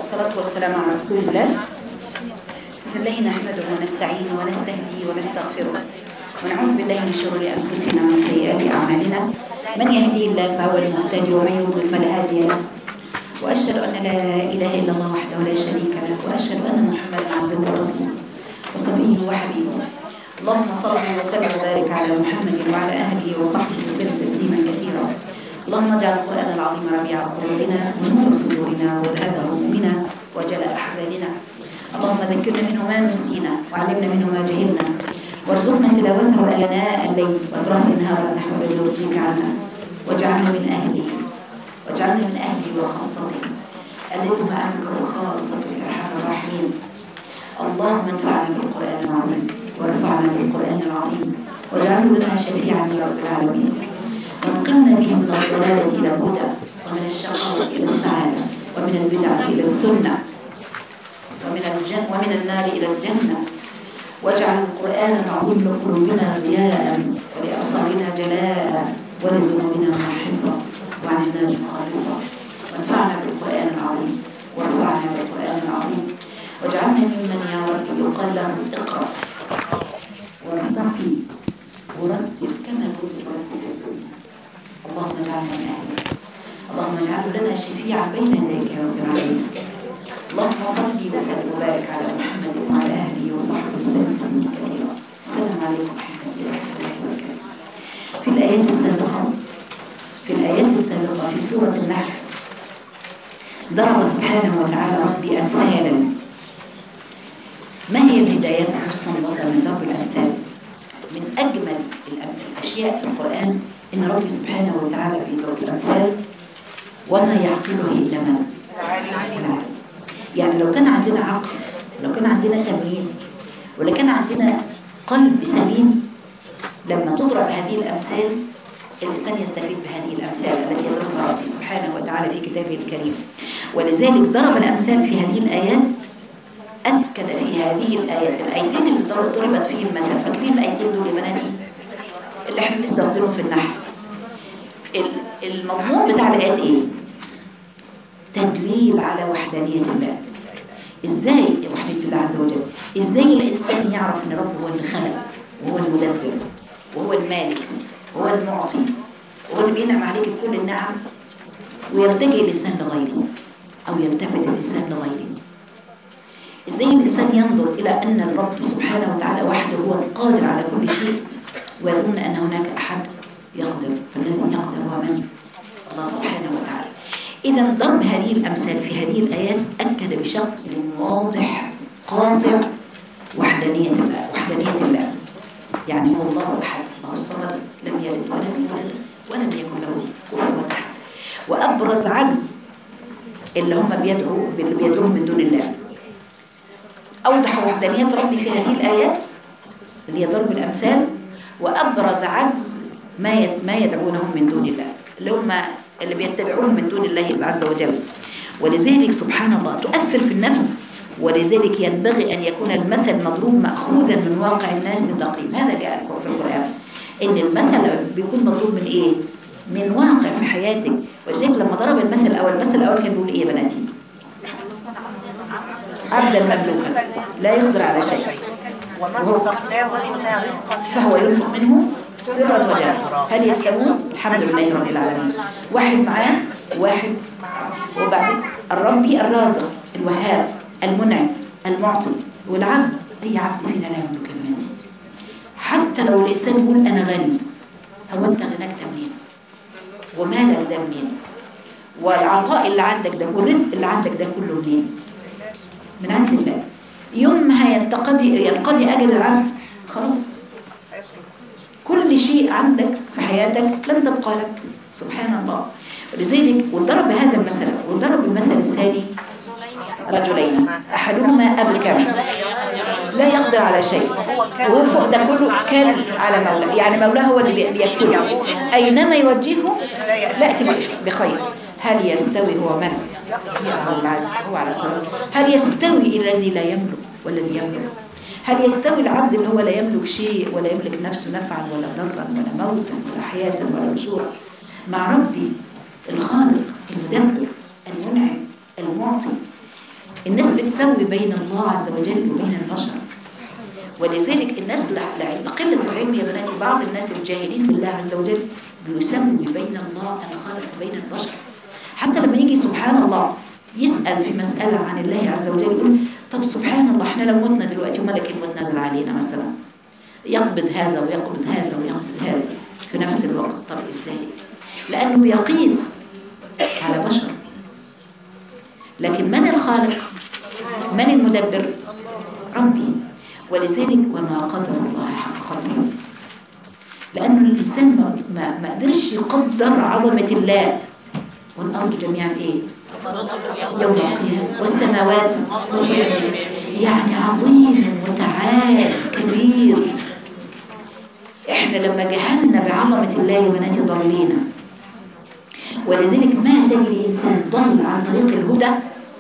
والصلاة والسلام على رسول الله بسم الله نحمده ونستعين ونستهدي ونستغفره ونعوذ بالله من شرور أنفسنا ومن سيئات أعمالنا من يهدي الله فهو المهتدي ومن يضلل فلا هادي له وأشهد أن لا إله إلا الله وحده لا شريك له وأشهد أن محمدا عبده ورسوله وصفيه وحبيبه اللهم صل وسلم وبارك على محمد وعلى أهله وصحبه وسلم تسليما كثيرا اللهم اجعل القرآن العظيم ربيع قلوبنا ونور صدورنا وذهاب همومنا وجلاء أحزاننا اللهم ذكرنا منه ما نسينا وعلمنا منه ما جهلنا وارزقنا تلاوته آناء الليل وأطراف النهار نحو الذي يرضيك عنا واجعلنا من أهله واجعلنا من أهله وخاصته الذي هم أهلك وخاصتك يا أرحم الراحمين اللهم انفعنا بالقرآن العظيم وارفعنا بالقرآن العظيم واجعله لنا شفيعا يا رب العالمين وانقلنا به من الضلالة إلى الهدى ومن الشقاوة إلى السعادة ومن البدعة إلى السنة ومن الجنة ومن النار إلى الجنة واجعل القرآن العظيم لقلوبنا ضياء ولأبصارنا جلاء ولذنوبنا محصا وعن النار خالصا وانفعنا بالقرآن العظيم وارفعنا بالقرآن العظيم واجعلنا ممن يا رب يقال له اقرأ وارتقي ورتل كما كنت ترتل في الدنيا اللهم اجعلنا من أهله اللهم اجعله لنا شفيعا بين يديك يا رب العالمين اللهم صل وسلم وبارك على محمد وعلى اهله وصحبه وسلم تسليما كثيرا السلام عليكم ورحمه الله وبركاته في الايات السابقه في الايات السابقه في سوره النحل ضرب سبحانه وتعالى ربي امثالا ما هي الهدايات المستنبطه من ضرب الامثال من اجمل الاشياء في القران ان ربي سبحانه وتعالى بيضرب الامثال وما يعقله الا من العالم يعني لو كان عندنا عقل لو كان عندنا تمييز ولو كان عندنا قلب سليم لما تضرب هذه الأمثال الإنسان يستفيد بهذه الأمثال التي يضربها ربي سبحانه وتعالى في كتابه الكريم ولذلك ضرب الأمثال في هذه الآيات أكد في هذه الآيات الآيتين اللي ضربت فيه المثل فاكرين الآيتين دول يا بناتي اللي احنا لسه واخدينهم في النحو المضمون بتاع الآيات إيه؟ تدليل على وحدانية الله ازاي وحدانية الله عز وجل ازاي الانسان يعرف ان ربه هو اللي خلق وهو المدبر وهو المالك وهو المعطي وهو اللي بينعم عليك بكل النعم ويلتجئ الانسان لغيره او يلتفت الانسان لغيره ازاي الانسان ينظر الى ان الرب سبحانه وتعالى وحده هو القادر على كل شيء ويظن ان هناك احد يقدر فالذي يقدر هو من الله سبحانه وتعالى إذا ضرب هذه الأمثال في هذه الآيات أكد بشكل واضح قاطع وحدانية الله وحدانية الله يعني هو الله أحد الله الصمد لم يلد ولم يولد ولم يكن له كفوا أحد وأبرز عجز اللي هم بيدعوا اللي بيدعوهم من دون الله أوضح وحدانية ربي في هذه الآيات اللي هي ضرب الأمثال وأبرز عجز ما ما يدعونهم من دون الله اللي هم اللي بيتبعون من دون الله عز وجل ولذلك سبحان الله تؤثر في النفس ولذلك ينبغي أن يكون المثل مضروب مأخوذا من واقع الناس للتقييم هذا جاء في القرآن إن المثل بيكون مضروب من إيه؟ من واقع في حياتك ولذلك لما ضرب المثل الأول المثل الأول كان بيقول إيه يا بناتي؟ عبدا مملوكا لا يقدر على شيء ومن رزقناه منا رزقا فهو ينفق منه سرا وجهرا هل يستوون الحمد لله رب العالمين واحد معاه واحد وبعدين الربي الرازق الوهاب المنعم المعطي والعبد اي عبد فينا لا يملك بناتي حتى لو الانسان يقول انا غني هو انت غناك ده منين ومالك ده منين والعطاء اللي عندك ده والرزق اللي عندك ده كله منين من عند الله يوم ما هينتقضي ينقضي اجل العبد خلاص كل شيء عندك في حياتك لن تبقى لك سبحان الله ولذلك وضرب بهذا المثل وضرب المثل الثاني رجلين احدهما ابكم لا يقدر على شيء وهو فوق ده كله كل على مولاه يعني مولاه هو اللي بيكفله اينما يوجهه لا ياتي بخير هل يستوي هو من هو على صراط هل يستوي الذي لا يملك والذي يملك هل يستوي العبد اللي هو لا يملك شيء ولا يملك نفسه نفعا ولا ضرا ولا موتا ولا حياة ولا نشورا مع ربي الخالق المدبر المنعم المعطي بتسوي بين الله عز وجل وبين البشر ولذلك الناس لع- لع- لقلة العلم يا بناتي بعض الناس الجاهلين بالله عز وجل بيسوي بين الله الخالق وبين البشر حتى لما يجي سبحان الله يسأل في مسألة عن الله عز وجل يقول طب سبحان الله احنا لو متنا دلوقتي وملك الموت نزل علينا مثلا يقبض هذا ويقبض هذا ويقبض هذا في نفس الوقت طب ازاي لأنه يقيس على بشر لكن من الخالق من المدبر ربي ولذلك وما قدر الله حق قدره لأن الإنسان ما, ما, ما قدرش يقدر عظمة الله والأرض جميعا إيه يوم القيامة والسماوات والأرض. يعني عظيم وتعال كبير احنا لما جهلنا بعظمة الله يا بناتي ضلينا ولذلك ما تجري إنسان ضل عن طريق الهدى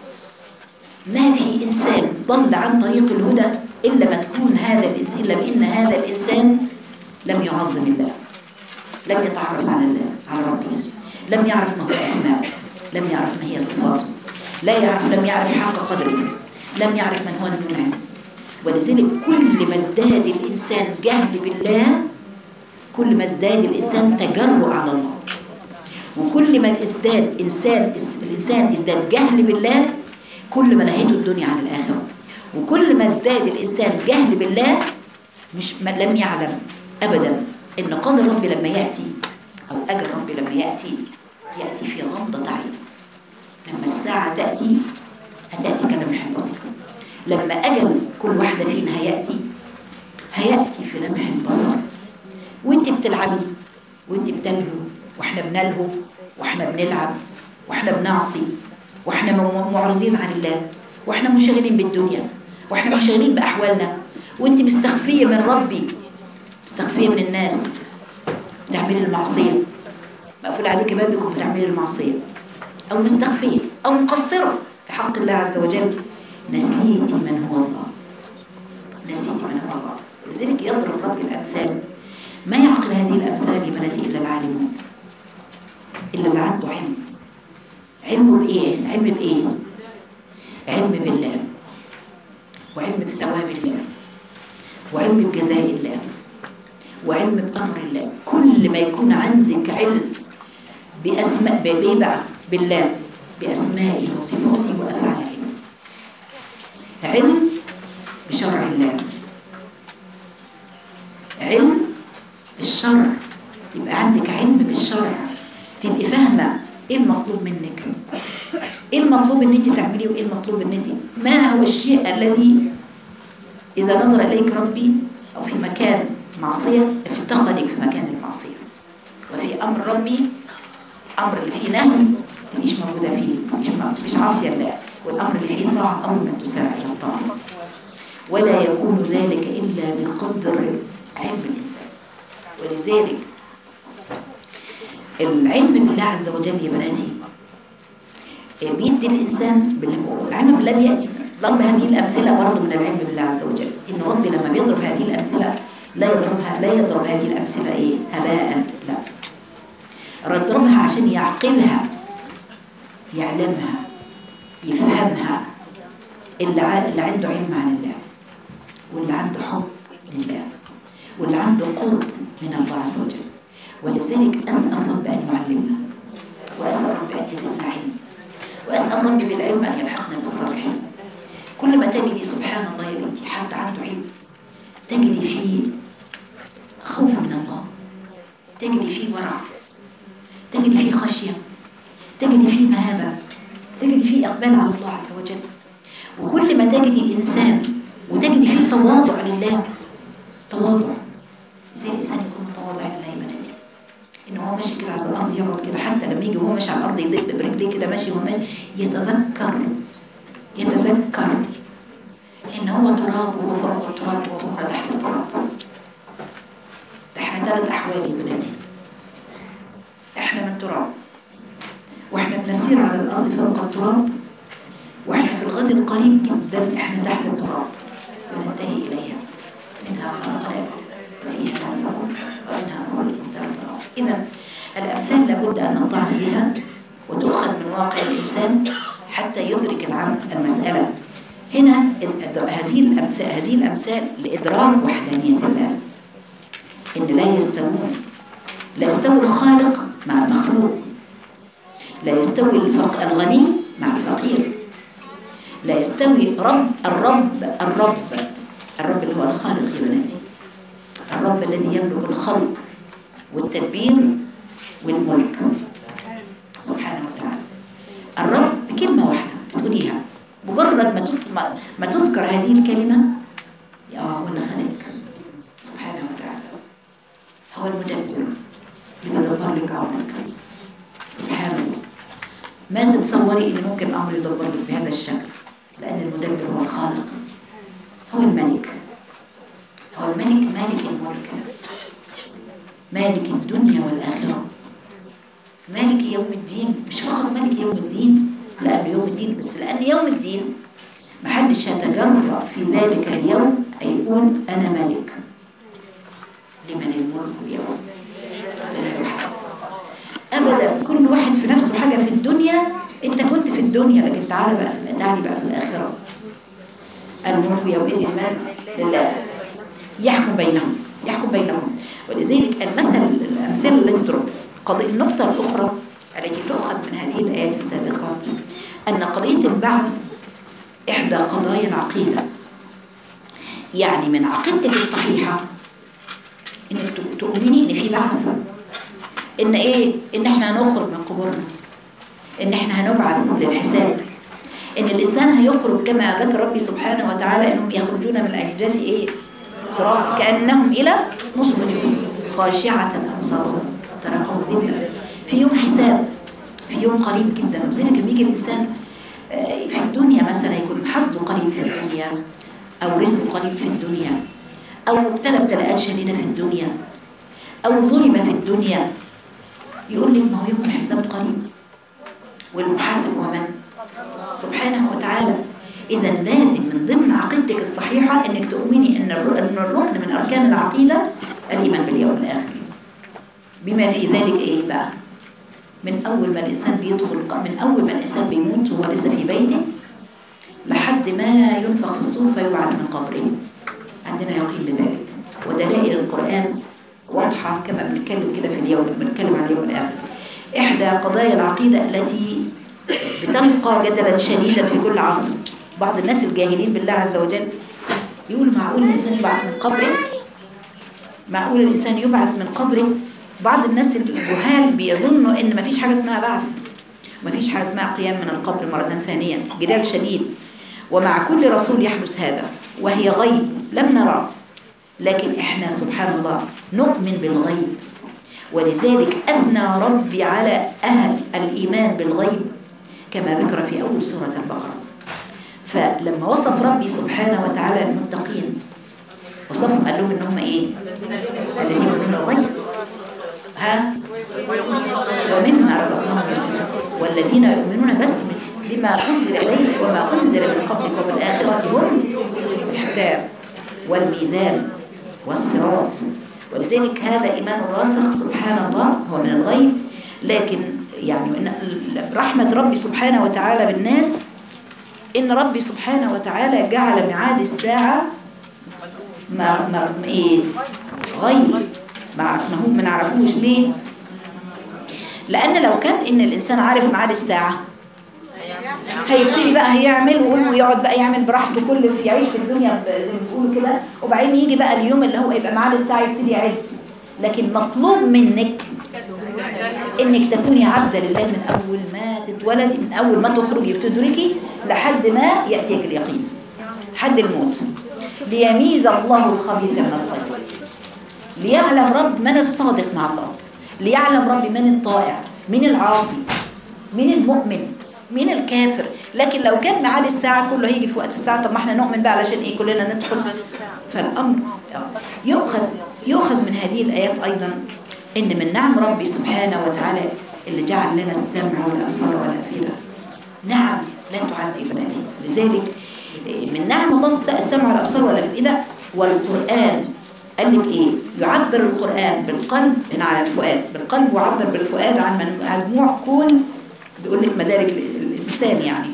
ما في إنسان ضل عن طريق الهدى إلا ما تكون هذا الإنسان إلا بأن هذا الإنسان لم يعظم الله لم يتعرف على الله على ربه لم يعرف ما هو أسماءه لم يعرف ما هي صفاته لا يعرف لم يعرف حق قدره لم يعرف من هو المنعم ولذلك كل ما ازداد الإنسان جهل بالله كل ما ازداد الإنسان تجرؤ على الله وكل ما ازداد إنسان الإنسان ازداد جهل بالله كل ما نهيته الدنيا عن الآخرة وكل ما ازداد الإنسان جهل بالله مش ما لم يعلم أبدا إن قدر ربي لما يأتي أو أجل ربي لما يأتي يأتي في غمضة عين لما الساعة تأتي هتأتي كلمح البصر لما أجل كل واحدة فينا هيأتي هيأتي في لمح البصر وانت بتلعبي وانت بتلهو واحنا بنلهو واحنا بنلعب واحنا بنعصي واحنا م- معرضين عن الله واحنا منشغلين بالدنيا واحنا منشغلين بأحوالنا وانت مستخفية من ربي مستخفية من الناس بتعملي المعصية مقفول عليك بابك وبتعملي المعصية أو مستخفية أو مقصرة في حق الله عز وجل نسيتي من هو الله نسيتي من هو الله لذلك يضرب رب الأمثال ما يعقل هذه الأمثال يا بناتي إلا العالمون إلا اللي عنده علم علمه بإيه؟ علم بإيه؟ علم بالله وعلم بثواب الله وعلم بجزاء الله وعلم بأمر الله كل ما يكون عندك علم بأسماء بإيه بقى؟ بالله بأسمائه وصفاته وأفعاله علم بشرع الله علم بالشرع يبقى عندك علم بالشرع تبقي فاهمة ايه المطلوب منك ايه المطلوب ان انت تعمليه وايه المطلوب ان انت ما هو الشيء الذي اذا نظر اليك ربي او في مكان معصية افتقدك في مكان المعصية وفي امر ربي امر اللي فيه نهي تبقيش موجودة فيه مش مش عاصية الله والامر اللي فيه طاعة اول ما تسارع الى الطاعة ولا يكون ذلك الا بقدر علم الانسان ولذلك العلم بالله عز وجل يا بناتي بيدي الإنسان بال- العلم بالله بيأتي ضرب هذه الأمثلة برضه من العلم بالله عز وجل إن ربي لما بيضرب هذه الأمثلة لا يضربها لا يضرب هذه الأمثلة إيه هباء لا يضربها عشان يعقلها يعلمها يفهمها اللي ع- اللي عنده علم عن الله واللي عنده حب لله واللي عنده قرب من الله عز وجل ولذلك أسأل رب أن يعلمنا وأسأل رب أن يزدنا علم وأسأل رب بالعلم أن يلحقنا بالصالحين كل ما تجدي سبحان الله يا بنتي حد عنده علم تجدي فيه خوف من الله تجدي فيه ورع تجدي فيه خشية تجدي فيه مهابة تجدي فيه إقبال على الله عز وجل وكل ما تجدي إنسان وتجدي فيه تواضع لله تواضع زي الإنسان يكون متواضع لله يا بناتي إن هو ماشي كده على الأرض يقعد كده حتى لما يجي وهو ماشي على الأرض يدق برجليه كده ماشي وهو ماشي يتذكر يتذكر إن هو تراب وهو فوق التراب وهو تحت التراب ده احنا ثلاث أحوال يا بناتي احنا من تراب واحنا بنسير على الأرض فوق التراب واحنا في الغد القريب جدا احنا تحت التراب وننتهي إليها منها خلقناكم فيها نعيمكم ومنها نخرجكم تارة إذا الأمثال لابد أن نطعز بها وتؤخذ من واقع الإنسان حتى يدرك العبد المسألة هنا ال- هذه الأمثال هذه الأمثال لإدراك وحدانية الله إن لا يستوون لا يستوي الخالق مع المخلوق لا يستوي الفق الغني مع الفقير لا يستوي رب الرب الرب الرب اللي هو الخالق يا بناتي الرب الذي يملك الخلق والتدبير والملك سبحانه وتعالى الرب كلمة واحدة تقوليها مجرد ما تذ- ما- ما تذكر هذه الكلمة يا هو اللي خلقك سبحانه وتعالى هو المدبر لمدبر لك عمرك سبحان الله ما تتصوري ان ممكن امر يدبر لك بهذا الشكل لان المدبر هو الخالق هو الملك هو الملك مالك الملك مالك الدنيا والاخره مالك يوم الدين مش فقط مالك يوم الدين لأن يوم الدين بس لأن يوم الدين محدش يتجرأ في ذلك اليوم أن يقول أنا ملك لمن الملك اليوم لله الوحيد. أبدا كل واحد في نفسه حاجة في الدنيا أنت كنت في الدنيا لكن تعالى بقى في تعالي بقى في الآخرة الملك يومئذ من لله يحكم بينهم يحكم بينكم ولذلك المثل الأمثال التي تضرب قضية النقطة الأخرى التي تؤخذ من هذه الآيات السابقات أن قضية البعث إحدى قضايا العقيدة يعني من عقيدتك الصحيحة إنك تؤ- تؤمني إن في بعث إن إيه إن إحنا هنخرج من قبورنا إن إحنا هنبعث للحساب إن الإنسان هيخرج كما ذكر ربي سبحانه وتعالى إنهم يخرجون من الأجداث إيه صراع كأنهم إلى مصبح خاشعة أبصارهم تراقهم ذلا في يوم حساب في يوم قريب جدا وزينا كان بيجي الإنسان آه، في الدنيا مثلا يكون حظه قريب في الدنيا أو رزقه قريب في الدنيا أو مبتلى ابتلاءات شديدة في الدنيا أو ظلم في الدنيا يقول لك ما هو يوم الحساب قريب والمحاسب هو من؟ سبحانه وتعالى إذا لازم من ضمن عقيدتك الصحيحة إنك تؤمني إن الر- إن الركن من أركان العقيدة الإيمان باليوم الآخر بما في ذلك إيه بقى؟ من أول ما الإنسان بيدخل من أول ما الإنسان بيموت وهو لسه في بيته لحد ما ينفخ في الصور فيبعث من قبره عندنا يقين بذلك ودلائل القرآن واضحة كما بنتكلم كده في اليوم بنتكلم عن اليوم الآخر إحدى قضايا العقيدة التي بتلقى جدلا شديدا في كل عصر بعض الناس الجاهلين بالله عز وجل يقول معقول الإنسان يبعث من قبره معقول الإنسان يبعث من قبره بعض الناس الجهال بيظنوا إن مفيش حاجة اسمها بعث مفيش حاجة اسمها قيام من القبر مرة ثانية جدال شديد ومع كل رسول يحدث هذا وهي غيب لم نرى لكن احنا سبحان الله نؤمن بالغيب ولذلك أثنى ربي على أهل الإيمان بالغيب كما ذكر في أول سورة البقرة فلما وصف ربي سبحانه وتعالى المتقين وصفهم قال لهم إنهم إيه الذين يؤمنون بالغيب ها ومما رزقناهم ينفقون والذين يؤمنون بس بما أنزل إليك وما أنزل من قبلك وبالآخرة هم الحساب والميزان والصراط ولذلك هذا إيمان راسخ سبحان الله هو من الغيب لكن يعني إن رحمة ربي سبحانه وتعالى بالناس إن ربي سبحانه وتعالى جعل ميعاد الساعة ما ما إيه غيب ما عرفناه ما نعرفوش ليه لأن لو كان إن الإنسان عارف ميعاد الساعة هيبتدي بقى هيعمل ويقعد بقى يعمل براحته كل في يعيش في الدنيا ب- زي ما بيقولوا كده وبعدين يجي بقى اليوم اللي هو يبقى معاه الساعه يبتدي يعد لكن مطلوب منك انك تكوني عبده لله من اول ما تتولدي من اول ما تخرجي بتدركي لحد ما ياتيك اليقين حد الموت ليميز الله الخبيث من الطيب ليعلم رب من الصادق مع الله ليعلم رب من الطائع من العاصي من المؤمن من الكافر لكن لو كان ميعاد الساعة كله هيجي في وقت الساعة طب ما احنا نؤمن بقى علشان ايه كلنا ندخل فالأمر يؤخذ يؤخذ من هذه الآيات أيضا إن من نعم ربي سبحانه وتعالى اللي جعل لنا السمع والأبصار والأفئدة نعم لا تعد بناتي لذلك من نعم الله السمع والأبصار والأفئدة والقرآن قال لك ايه يعبر القرآن بالقلب هنا على الفؤاد بالقلب ويعبر بالفؤاد عن من- مجموع كون بيقول لك مدارك ال- الإنسان يعني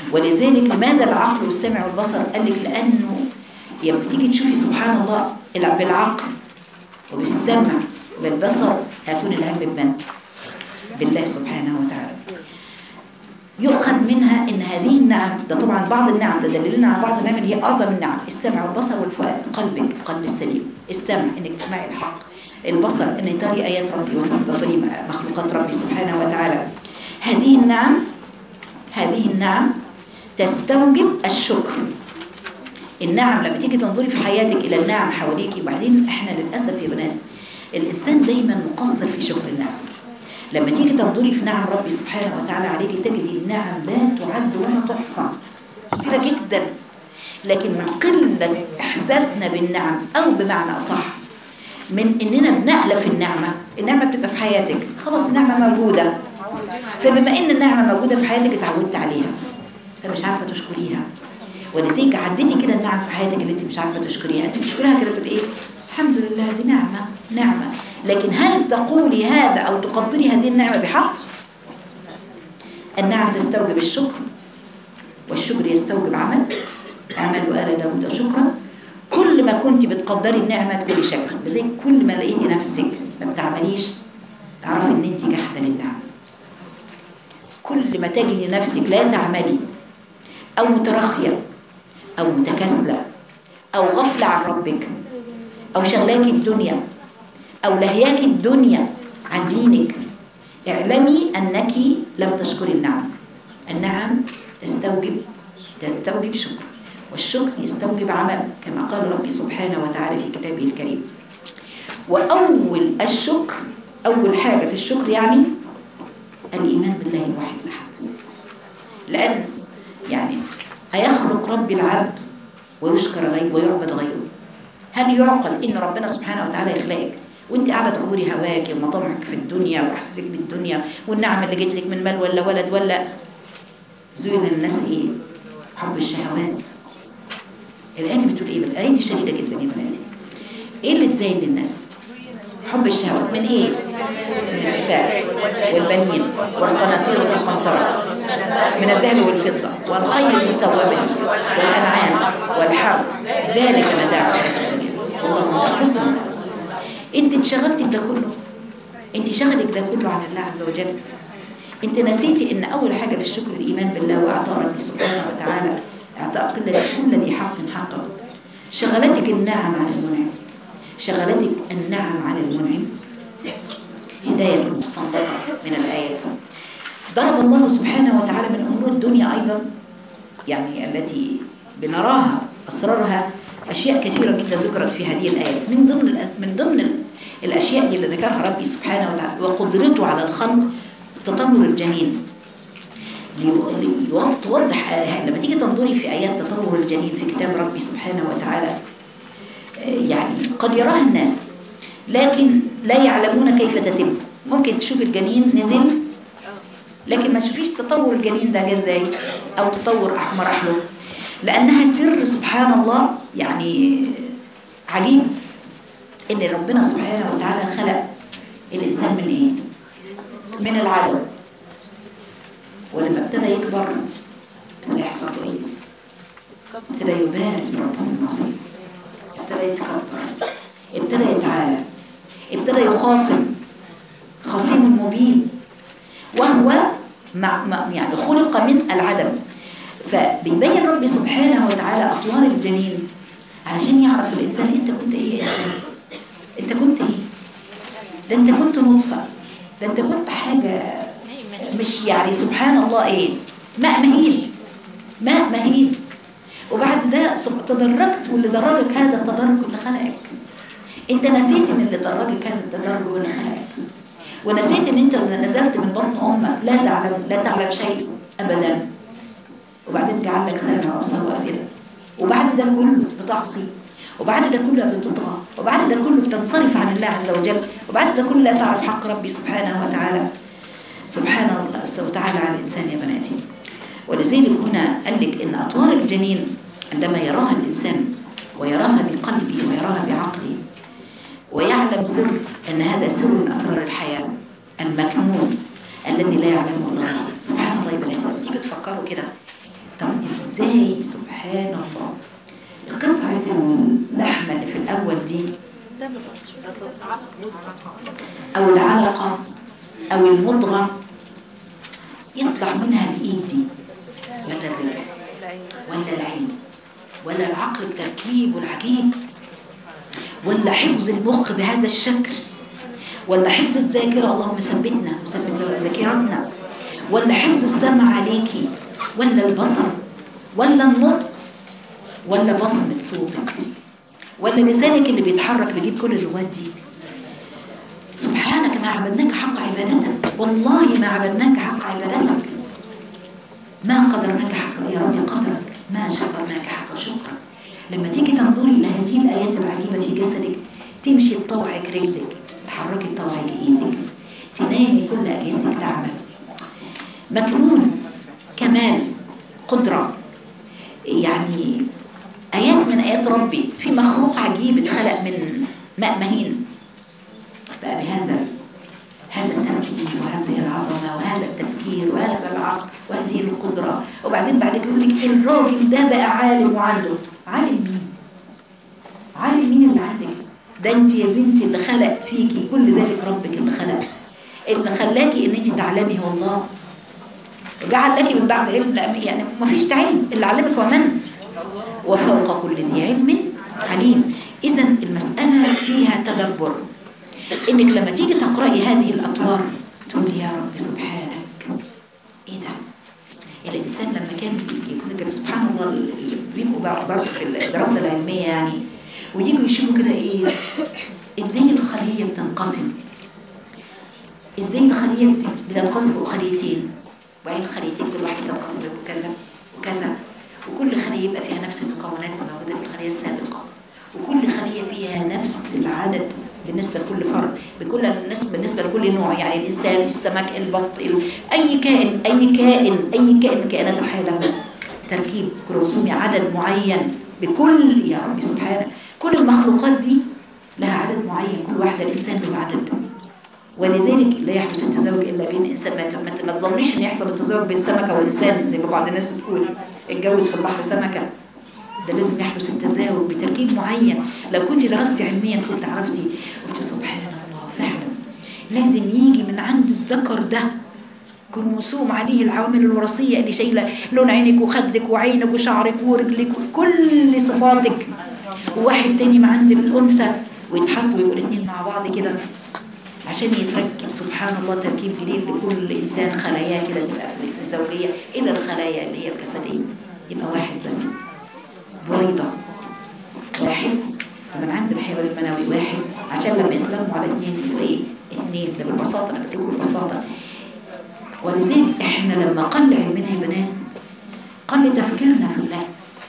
ولذلك لماذا العقل والسمع والبصر قال لك لأنه لما تيجي تشوفي سبحان الله الع- بالعقل وبالسمع وبالبصر هاتون الهم بمن بالله سبحانه وتعالى يؤخذ منها ان هذه النعم ده طبعا بعض النعم ده دليلنا على بعض النعم اللي هي اعظم النعم السمع والبصر والفؤاد قلبك قلب السليم السمع انك تسمعي الحق البصر ان تري ايات ربي وتتدبري مخلوقات ربي سبحانه وتعالى هذه النعم هذه النعم تستوجب الشكر النعم لما تيجي تنظري في حياتك الى النعم حواليك وبعدين احنا للاسف يا بنات الانسان دايما مقصر في شكر النعم لما تيجي تنظري في نعم ربي سبحانه وتعالى عليك تجدي النعم لا تعد ولا تحصى كثيرة جدا لكن من قلة إحساسنا بالنعم أو بمعنى أصح من إننا بنألف النعمة النعمة بتبقى في حياتك خلاص النعمة موجودة فبما إن النعمة موجودة في حياتك اتعودت عليها فمش عارفة تشكريها ولذلك عديتي كده النعم في حياتك اللي انت مش عارفة تشكريها انت بتشكريها كده بتقول ايه الحمد لله دي نعمة نعمة لكن هل تقولي هذا أو تقدري هذه النعمة بحق النعم تستوجب الشكر والشكر يستوجب عمل عمل وآل داود شكرا كل ما كنت بتقدري النعمة تقولي شكرا لذلك كل ما لقيتي نفسك ما بتعمليش تعرفي ان انت جحدة للنعم كل ما تجدي نفسك لا تعملي او مترخية او متكاسلة او غفلة عن ربك او شغلاكي الدنيا او لهياكي الدنيا عن دينك اعلمي انك لم تشكري النعم النعم تستوجب تستوجب شكر والشكر يستوجب عمل كما قال ربي سبحانه وتعالى في كتابه الكريم وأول الشكر أول حاجة في الشكر يعني الإيمان بالله الواحد الأحد لأن يعني أيخلق ربي العبد ويشكر غيره ويعبد غيره هل يعقل إن ربنا سبحانه وتعالى يخلقك وانت قاعده تقولي هواك ومطامعك في الدنيا واحساسك بالدنيا والنعم اللي جت لك من مال ولا ولد ولا زين للناس ايه حب الشهوات الآية دي بتقول ايه بقى؟ الآية دي شديدة جدا يا بناتي ايه اللي تزين للناس الشهوات من ايه من النساء والبنين والقناطير المقنطرة من الذهب والفضة والخيل المسومة والأنعام والحرث ذلك متاع الحياة الدنيا والله متاع حسن المآب. انت اتشغلتي بده كله انت شغلك ده كله عن الله عز وجل انت نسيتي ان اول حاجة بالشكر الايمان بالله واعطاء ربي سبحانه وتعالى اعطاء كل كل ذي حق حقه شغلتك النعم عن المنعم شغلتك النعم عن المنعم هداية مستنبطة من الآيات ضرب الله سبحانه وتعالى من أمور الدنيا أيضا يعني التي بنراها أسرارها أشياء كثيرة جدا ذكرت في هذه الآيات من ضمن الأس- من ضمن ال- الأشياء دي اللي ذكرها ربي سبحانه وتعالى وقدرته على الخلق تطور الجنين لي- لي- توضح آه، لما تيجي تنظري في آيات تطور الجنين في كتاب ربي سبحانه وتعالى آه، يعني قد يراها الناس لكن لا يعلمون كيف تتم ممكن تشوف الجنين نزل لكن ما تشوفيش تطور الجنين ده جه ازاي او تطور أح- مراحله لانها سر سبحان الله يعني عجيب ان ربنا سبحانه وتعالى خلق الانسان من ايه من العدم ولما ابتدى يكبر ابتدى يحصل له ايه ابتدى يبارز ربه النصيب ابتدى يتكبر ابتدى يتعالى ابتدى يخاصم خصيم مبين وهو مع مع- يعني خلق من العدم فبيبين ربي سبحانه وتعالى أطوار الجنين علشان يعرف الإنسان أنت كنت إيه يا إنسان أنت كنت إيه ده أنت كنت نطفة ده أنت كنت حاجة مش يعني سبحان الله إيه ماء مهين ماء مهين وبعد ده سب- تدرجت واللي درجك هذا التدرج اللي خلقك انت نسيت ان اللي درجك هذا التدرج هو اللي خلقك ونسيت ان انت نزلت من بطن امك لا تعلم لا تعلم شيء ابدا وبعدين جعل لك سمع وبصر وافئده وبعد ده كله بتعصي وبعد ده كله بتطغى وبعد ده كله بتنصرف عن الله عز وجل وبعد ده كله لا تعرف حق ربي سبحانه وتعالى سبحان الله وتعالى على الانسان يا بناتي ولذلك هنا قال لك ان اطوار الجنين عندما يراها الانسان ويراها بقلبه ويراها بعقله ويعلم سر أن هذا سر من أسرار الحياة المكنون الذي لا يعلمه إلا الله سبحان الله يا بناتي لما تيجي تفكروا كده أو العلقة أو المضغة يطلع منها الإيد دي ولا الرجل ولا العين ولا العقل بتركيبه العجيب ولا حفظ المخ بهذا الشكل ولا حفظ الذاكرة اللهم ثبتنا وثبت ذاكرتنا ولا حفظ السمع عليكي ولا البصر ولا النطق ولا بصمة صوتك ولا لسانك اللي بيتحرك بيجيب كل اللغات دي سبحانك ما عبدناك حق عبادتك والله ما عبدناك حق عبادتك ما قدرناك حق يا ربي قدرك ما شكرناك حق شكرك لما تيجي تنظري إلى هذه الآيات العجيبة في جسدك تمشي تطوعك رجلك تحركي تطوعك إيدك تنامي كل أجهزتك تعمل مكنون كمال قدرة يعني آيات من آيات ربي في مخلوق عجيب اتخلق من ماء مهين بقى بهذا هذا التركيب وهذه العظمة وهذا التفكير وهذا العقل وهذه القدرة وبعدين بعد كده يقول لك الراجل ده بقى عالم وعنده عالم مين؟ عالم مين اللي عندك؟ ده انت يا بنتي اللي خلق فيكي كل ذلك ربك اللي خلق اللي خلاكي ان انت تعلمي هو الله جعل لك من بعد علم لا يعني ما فيش علم اللي علمك هو من وفوق كل ذي علم عليم اذا المسألة فيها تدبر انك لما تيجي تقرأي هذه الأطوار تقولي يا رب سبحانك ايه ده الإنسان لما كان يذكر سبحان الله اللي بيبقوا برضه في الدراسة العلمية يعني ويجوا يشوفوا كده ايه ازاي الخلية بتنقسم ازاي الخلية بت- بتنقسم خليتين وبعدين الخليتين كل واحدة تنقسم كذا وكذا وكل خلية يبقى فيها نفس المكونات الموجودة في الخلية السابقة وكل خلية فيها نفس العدد بالنسبة لكل فرد بكل النسبة بالنسبة لكل نوع يعني الإنسان السمك البط ال... أي كائن أي كائن أي كائن من كائنات الحياة له تركيب كروموسومي عدد معين بكل يا ربي سبحانك كل المخلوقات دي لها عدد معين كل واحدة الإنسان له عدد ولذلك لا يحدث التزاوج الا بين انسان ما ما- ما تظنيش ان يحصل التزاوج بين سمكه وانسان زي ما بعض الناس بتقول اتجوز في البحر سمكه ده لازم يحدث التزاوج بتركيب معين لو كنت درستي علميا كنت عرفتي قلت سبحان الله فعلا لازم يجي من عند الذكر ده كروموسوم عليه العوامل الوراثيه اللي شايله لون عينك وخدك وعينك وشعرك ورجلك وكل صفاتك وواحد تاني من عند الانثى ويتحطوا يبقوا الاثنين مع بعض كده عشان يتركب سبحان الله تركيب جديد لكل انسان خلاياه كده تبقى في الزوجيه الى الخلايا اللي هي الجسديه يبقى واحد بس بويضه واحد ومن عند الحيوان المنوي واحد عشان لما ينضموا على اثنين يبقى ايه؟ اثنين ده بالبساطه انا بقول ببساطه ولذلك احنا لما قل علمنا يا بنات قل تفكيرنا في الله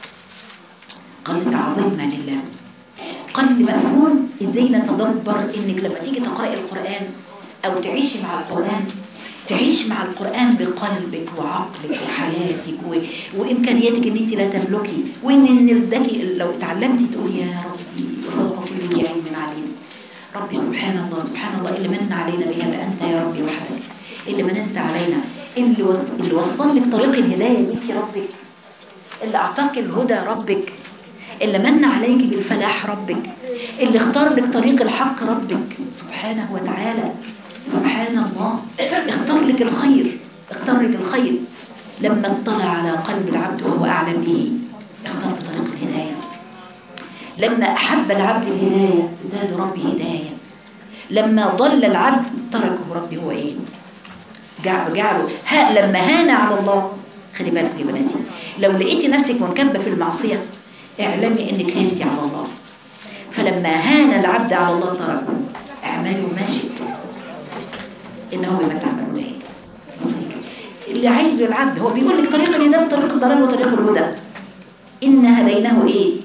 قل تعظيمنا لله قل مفهوم ازاي نتدبر انك لما تيجي تقرأي القرآن او تعيشي مع القرآن تعيش مع القرآن بقلبك وعقلك وحياتك و... وإمكانياتك إن أنت لا تملكي وإن إن ردك لو اتعلمتي تقولي يا ربي وفوق كل ذي علم عليم ربي سبحان الله سبحان الله اللي من علينا بهذا أنت يا ربي وحدك اللي مننت علينا اللي, وص... اللي وصل لك طريق الهداية بنتي ربك اللي أعطاك الهدى ربك اللي من عليك بالفلاح ربك اللي اختار لك طريق الحق ربك سبحانه وتعالى سبحان الله اختار لك الخير اختار لك الخير لما اطلع على قلب العبد وهو أعلم به اختار له طريق الهداية لما أحب العبد الهداية زاد ربي هداية لما ضل العبد تركه ربي هو إيه جعله جعله ها لما هان على الله خلي بالكم يا بناتي لو لقيتي نفسك منكبة في المعصية اعلمي انك هانتي على الله فلما هان العبد على الله تركه اعملوا ما شئتم انه بما تعملون ايه بصير اللي عايزه العبد هو بيقول لك طريق الهدايه طريق الضلال وطريق الهدى ان هديناه ايه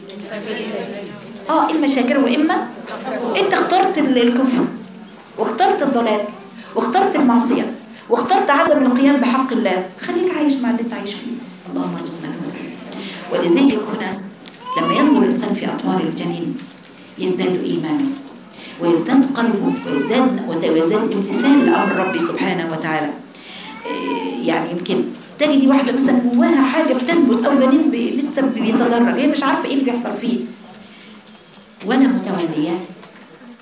اه اما شاكرا واما انت اخترت ال- الكفر واخترت الضلال واخترت المعصيه واخترت عدم القيام بحق الله خليك عايش مع اللي انت عايش فيه اللهم ارزقنا الهدى ولذلك هنا لما ينظر الانسان في اطوار الجنين يزداد ايمانه ويزداد قلبه ويزداد ويزداد امتثال لامر ربي سبحانه وتعالى إيه، يعني يمكن تجدي واحده مثلا جواها حاجه بتنبت او جنين بي- لسه بيتدرج هي مش عارفه ايه اللي بيحصل فيه وانا متوليه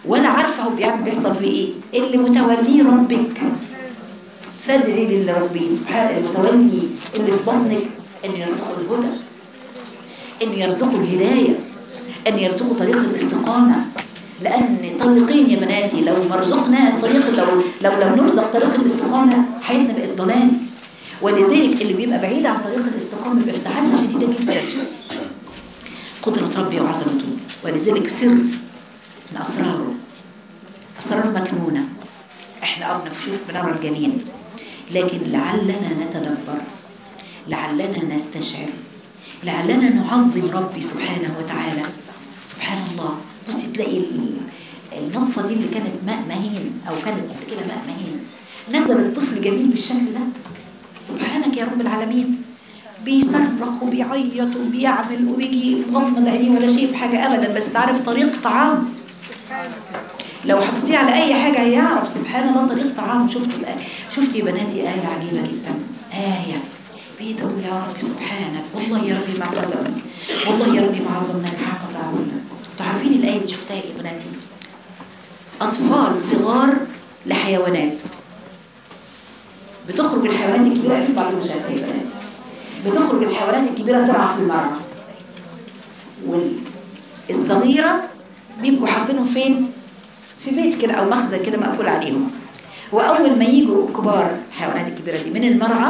ولا عارفه هو بيعمل بيحصل فيه ايه اللي متوليه ربك فادعي لربي سبحانه المتولي اللي في بطنك ان يرزقه الهدى ان يرزقه الهدايه ان يرزقه طريق الاستقامه لان طريقين يا بناتي لو ما رزقنا طريق لو لو لم نرزق طريق الاستقامه حياتنا بقت ضلال ولذلك اللي بيبقى بعيد عن طريق الاستقامه بيبقى في تعاسه شديده جدا قدرة ربي وعظمته ولذلك سر من أسراره أسرار مكنونة إحنا أبنا في شوف بنرى الجنين لكن لعلنا نتدبر لعلنا نستشعر لعلنا نعظم ربي سبحانه وتعالى سبحان الله بصي تلاقي ال- النطفة دي اللي كانت ماء مهين أو كانت قبل كده ماء مهين نزل الطفل جميل بالشكل ده سبحانك يا رب العالمين بيصرخ وبيعيط وبيعمل وبيجي يغمض عينيه ولا شيء بحاجة أبدا بس عارف طريق طعام لو حطيتيه على أي حاجة هيعرف سبحان الله طريق طعام شفت الآية شفت يا بناتي آية عجيبة جدا آية بيدعو يا ربي سبحانك والله يا ربي ما قدرني والله يا ربي ما عظمناك حق تعظيمك انتوا عارفين الآية دي شفتها إيه يا بناتي أطفال صغار لحيوانات بتخرج الحيوانات الكبيرة أكيد بعضهم شايفها يا بناتي بتخرج الحيوانات الكبيرة ترعى في المرعى والصغيرة بيبقوا حاطينهم فين؟ في بيت كده أو مخزن كده مقفول عليهم وأول ما يجوا كبار الحيوانات الكبيرة دي من المرعى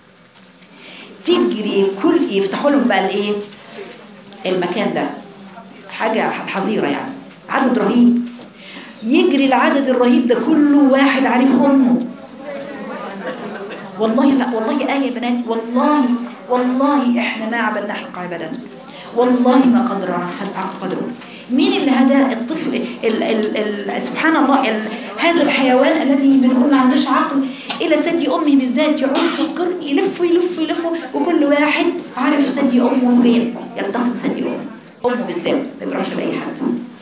تجري كل يفتحوا لهم بقى الايه؟ المكان ده حاجة حظيرة يعني عدد رهيب يجري العدد الرهيب ده كله واحد عارف أمه والله لا والله آية يا بناتي والله والله إحنا ما عبدنا حق عبادته والله ما قدر حق قدره مين اللي هدى الطفل ال ال ال سبحان الله ال هذا الحيوان الذي بنقول ما عندوش عقل إلى ثدي أمه بالذات يعود يقر يلف يلف يلف وكل واحد عارف ثدي أمه فين يلتقم ثدي أمه أمه بالذات ما بيروحش لأي حد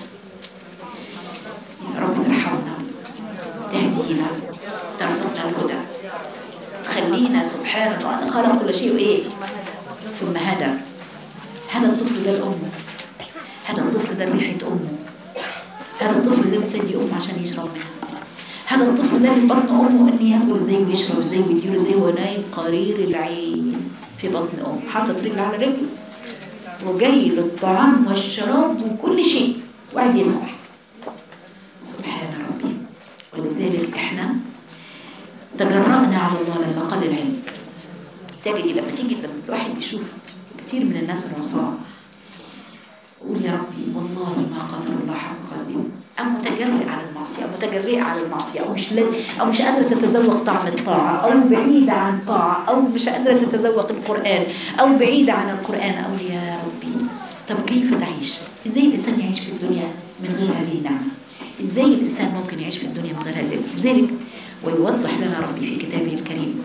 يا رب ترحمنا تهدينا ترزقنا الهدى تخلينا سبحان الله خلق كل شيء ايه ثم هدى هذا الطفل ده الأم هذا الطفل ده ريحة أمه هذا الطفل ده بيسدي أمه عشان يشرب منها هذا الطفل ده اللي بطن أمه إن ياكل زي ويشرب زي ويديله زي وهو نايم قرير العين في بطن أمه حاطط رجل على رجل وجاي للطعام والشراب وكل شيء وقاعد يسبح سبحان ربي ولذلك احنا تجرأنا على الله لما قال العلم تجري لما تيجي لما الواحد بيشوف كتير من الناس العصاة قول يا ربي والله ما قدر الله حق قدره أو متجرئ على المعصية أو متجرئة على المعصية أو مش لا أو مش قادرة تتذوق طعم الطاعة أو بعيدة عن طاعة أو مش قادرة تتذوق القرآن أو بعيدة عن القرآن أقول يا ربي طب كيف تعيش؟ إزاي الإنسان يعيش في الدنيا من غير هذه النعمة؟ إزاي الإنسان ممكن يعيش في الدنيا من غير هذه لذلك ويوضح لنا ربي في كتابه الكريم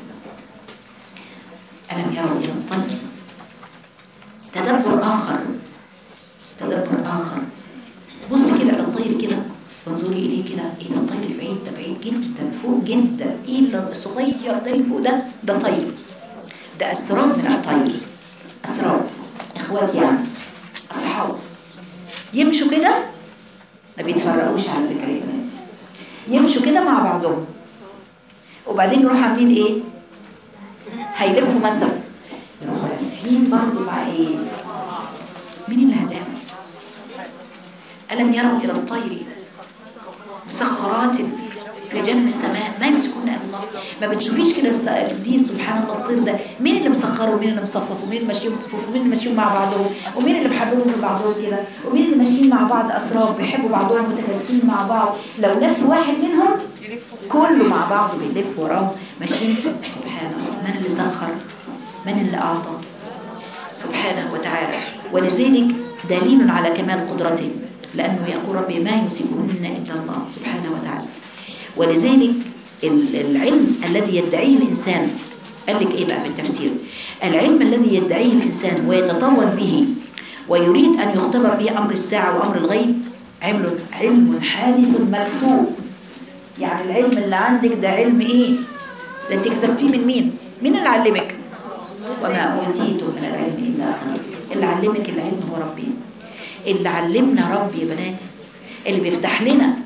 ألم يروا إلى الطير تدبر آخر تدبر آخر بص كده على الطير كده وانظري إليه كده إيه ده الطير البعيد ده بعيد جدا فوق جدا إيه اللي الصغير ده اللي فوق ده ده طير ده أسراب من الطير أسراب إخوات يعني أصحاب يمشوا كده ما بيتفرقوش على فكرة يا بنات يمشوا كده مع بعضهم وبعدين يروحوا عاملين ايه هيلفوا مثلا يروحوا لافين برضه مع ايه مين اللي هداهم ألم يروا إلى الطير مسخرات في جنب السماء ما يمسكون إلا الله ما بتشوفيش كده الس- دي سبحان الله الطير ده مين اللي مسخره ومين اللي مصفف ومين اللي ماشيين صفوف ومين اللي ماشيين مع بعضهم ومين اللي محببهم في بعضهم كده ومين اللي ماشيين مع بعض أسراب بيحبوا بعضهم متكاتفين مع بعض لو لف واحد منهم كله مع بعض بيلف وراه ماشيين سبحان الله من اللي سخر من اللي أعطى سبحانه وتعالى ولذلك دليل على كمال قدرته لأنه يقول ربي ما يمسكهن إلا الله سبحانه وتعالى ولذلك ال- العلم الذي يدعيه الإنسان قال لك إيه بقى في التفسير العلم الذي يدعيه الإنسان ويتطور به ويريد أن يختبر به أمر الساعة وأمر الغيب علم علم حادث مكسور يعني العلم اللي عندك ده علم إيه ده أنت كسبتيه من مين مين اللي علمك وما أوتيتم من العلم إلا قليلا اللي علمك العلم هو ربي اللي علمنا ربي يا بناتي اللي بيفتح لنا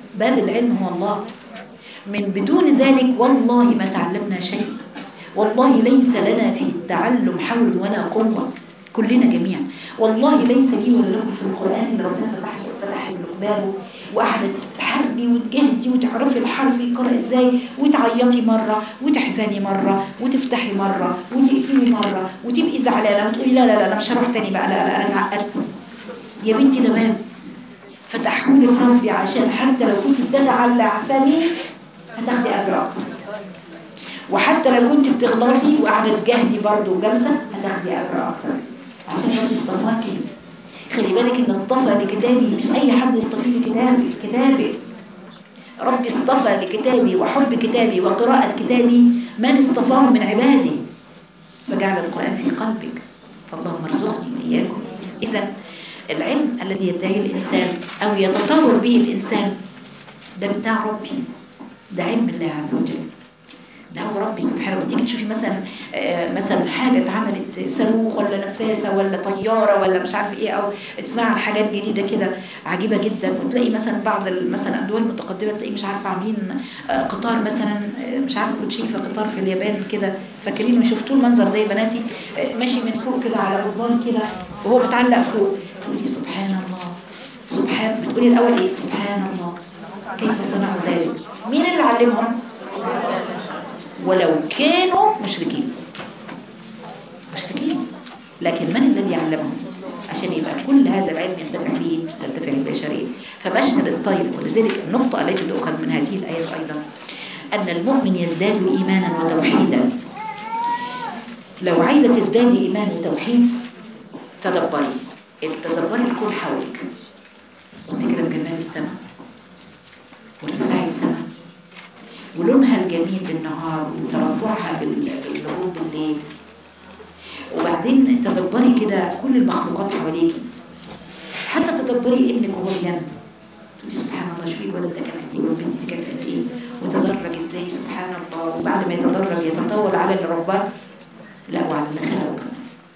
باب العلم هو الله من بدون ذلك والله ما تعلمنا شيء والله ليس لنا في التعلم حول ولا قوة كلنا جميعا والله ليس لي ولا لكم في القرآن اللي ربنا فتح فتح له بابه وقعدت تحاربي وتجهدي وتعرفي الحرف يقرأ ازاي وتعيطي مرة وتحزني مرة وتفتحي مرة وتقفلي مرة وتبقي زعلانة وتقولي لا لا لا انا مش هروح تاني بقى لا لا انا اتعقدت يا بنتي ده باب فتحولي ربي عشان حتى لو كنت بتتعلعثمي هتاخدي اجر اكتر وحتى لو كنت بتغلطي وقاعده تجاهدي برضه جلسه هتاخدي اجر اكتر عشان ربي اصطفاكي خلي بالك ان اصطفى لكتابي مش اي حد يصطفي لكتابي كتابي ربي اصطفى لكتابي وحب كتابي وقراءة كتابي من اصطفاه من عبادي فجعل القرآن في قلبك فاللهم ارزقني وإياكم إذا العلم الذي يدعيه الإنسان أو يتطور به الإنسان ده بتاع ربي ده علم الله عز وجل ده هو ربي سبحانه وتيجي تشوفي مثلا آه، مثلا حاجه اتعملت صاروخ ولا نفاسه ولا طياره ولا مش عارف ايه او تسمعي عن حاجات جديده كده عجيبه جدا وتلاقي مثلا بعض ال- مثلا الدول المتقدمه تلاقي مش عارفه عاملين آه، قطار مثلا آه، مش عارفه كنت شايفه قطار في اليابان كده فاكرين شفتوا المنظر ده يا بناتي آه، ماشي من فوق كده على قضبان كده وهو متعلق فوق تقولي سبحان الله سبحان بتقولي الاول ايه سبحان الله كيف صنعوا ذلك مين اللي علمهم ولو كانوا مشركين مشركين لكن من الذي علمهم عشان يبقى كل هذا العلم ينتفع به تنتفع البشرية فبشر الطيب ولذلك النقطة التي تؤخذ من هذه الآية أيضا أن المؤمن يزداد إيمانا وتوحيدا لو عايزة تزدادي إيمان وتوحيد تدبري تدبري الكون حولك بصي كده بجمال السماء وارتفاع السماء ولونها الجميل بالنهار وترصعها بال- بالغروب بالليل وبعدين تدبري كده كل المخلوقات حواليكي حتى تدبري ابنك وهو بينام تقولي سبحان الله شوفي الولد ده كان قد ايه والبنت دي كانت قد ايه وتدرج ازاي سبحان الله وبعد ما يتدرج يتطور على اللي رباه لا وعلى اللي خلقه كمان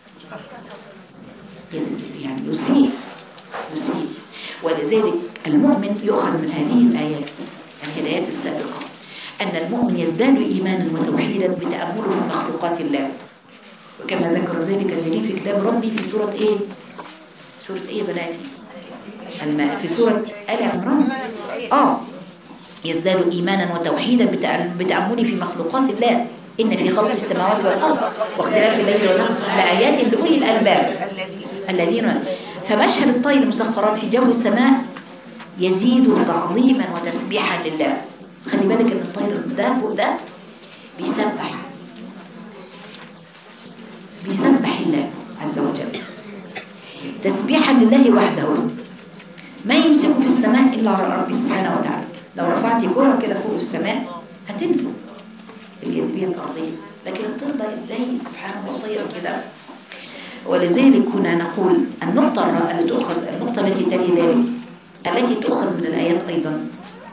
يت- يعني يسيء يسيء ولذلك المؤمن يؤخذ من هذه الآيات الهدايات السابقة أن المؤمن يزداد إيمانا وتوحيدا بتأمله في مخلوقات الله وكما ذكر ذلك الدليل في كتاب ربي في سورة إيه؟ سورة إيه يا بناتي؟ الماء في سورة آل عمران آه يزداد إيمانا وتوحيدا بتأ- بتأمله في مخلوقات الله إن في خلق السماوات والأرض واختلاف الليل والنهار لآيات لأولي الألباب الذين فمشهد الطير المسخرات في جو السماء يزيد تعظيما وتسبيحا لله خلي بالك ان الطير ده فوق ده بيسبح بيسبح الله عز وجل تسبيحا لله وحده ما يمسك في السماء الا ربي سبحانه وتعالى لو رفعتي كره كده فوق السماء هتنزل الجاذبيه الارضيه لكن الطير ده ازاي سبحان الله طير كده ولذلك هنا نقول النقطة التي تؤخذ النقطة التي تلي ذلك التي تؤخذ من الآيات أيضا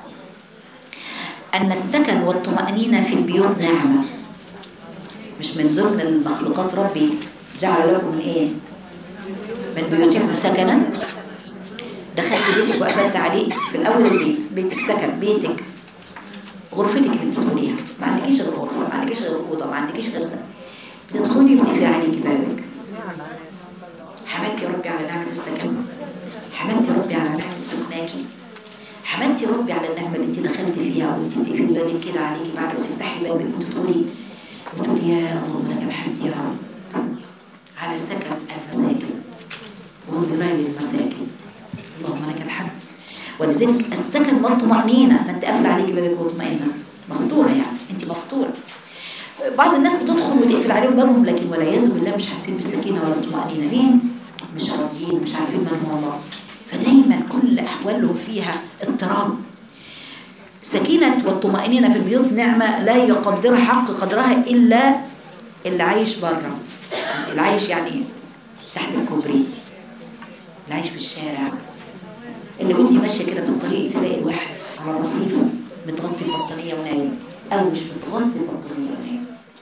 أن السكن والطمأنينة في البيوت نعمة مش من ضمن المخلوقات ربي جعل لكم إيه من بيوتكم سكنا دخلت بيتك وقفلت عليه في الأول البيت بيتك سكن بيتك غرفتك اللي بتدخليها ما عندكيش غير غرفة ما عندكيش غير أوضة ما عندكيش غير سكن بتدخلي بتقفل عليكي بابك حمدتي ربي على نعمة السكن حمدتي ربي على نعمة سكناكي حمدتي ربي على النعمة اللي انت دخلت فيها وانت بتقفلي بابك كده عليكي بعد ما تفتحي بابك وتدخلي وتقولي يا اللهم لك الحمد يا رب على سكن المساكن وظلال المساكن اللهم لك الحمد ولذلك السكن والطمأنينة ما انت قافله عليكي بابك وطمئنة مسطورة يعني انت مسطورة بعض الناس بتدخل وتقفل عليهم بابهم لكن والعياذ بالله مش حاسين بالسكينه ولا الطمأنينة ليه؟ مش راضيين مش عارفين من هو الله فدايما كل احوالهم فيها اضطراب سكينة والطمأنينة في البيوت نعمة لا يقدرها حق قدرها إلا اللي عايش بره اللي عايش يعني إيه؟ تحت الكوبري اللي عايش في الشارع اللي وانت ماشية كده في الطريق تلاقي واحد على رصيف متغطي البطانية ونايم أو مش متغطي البطانية ونايم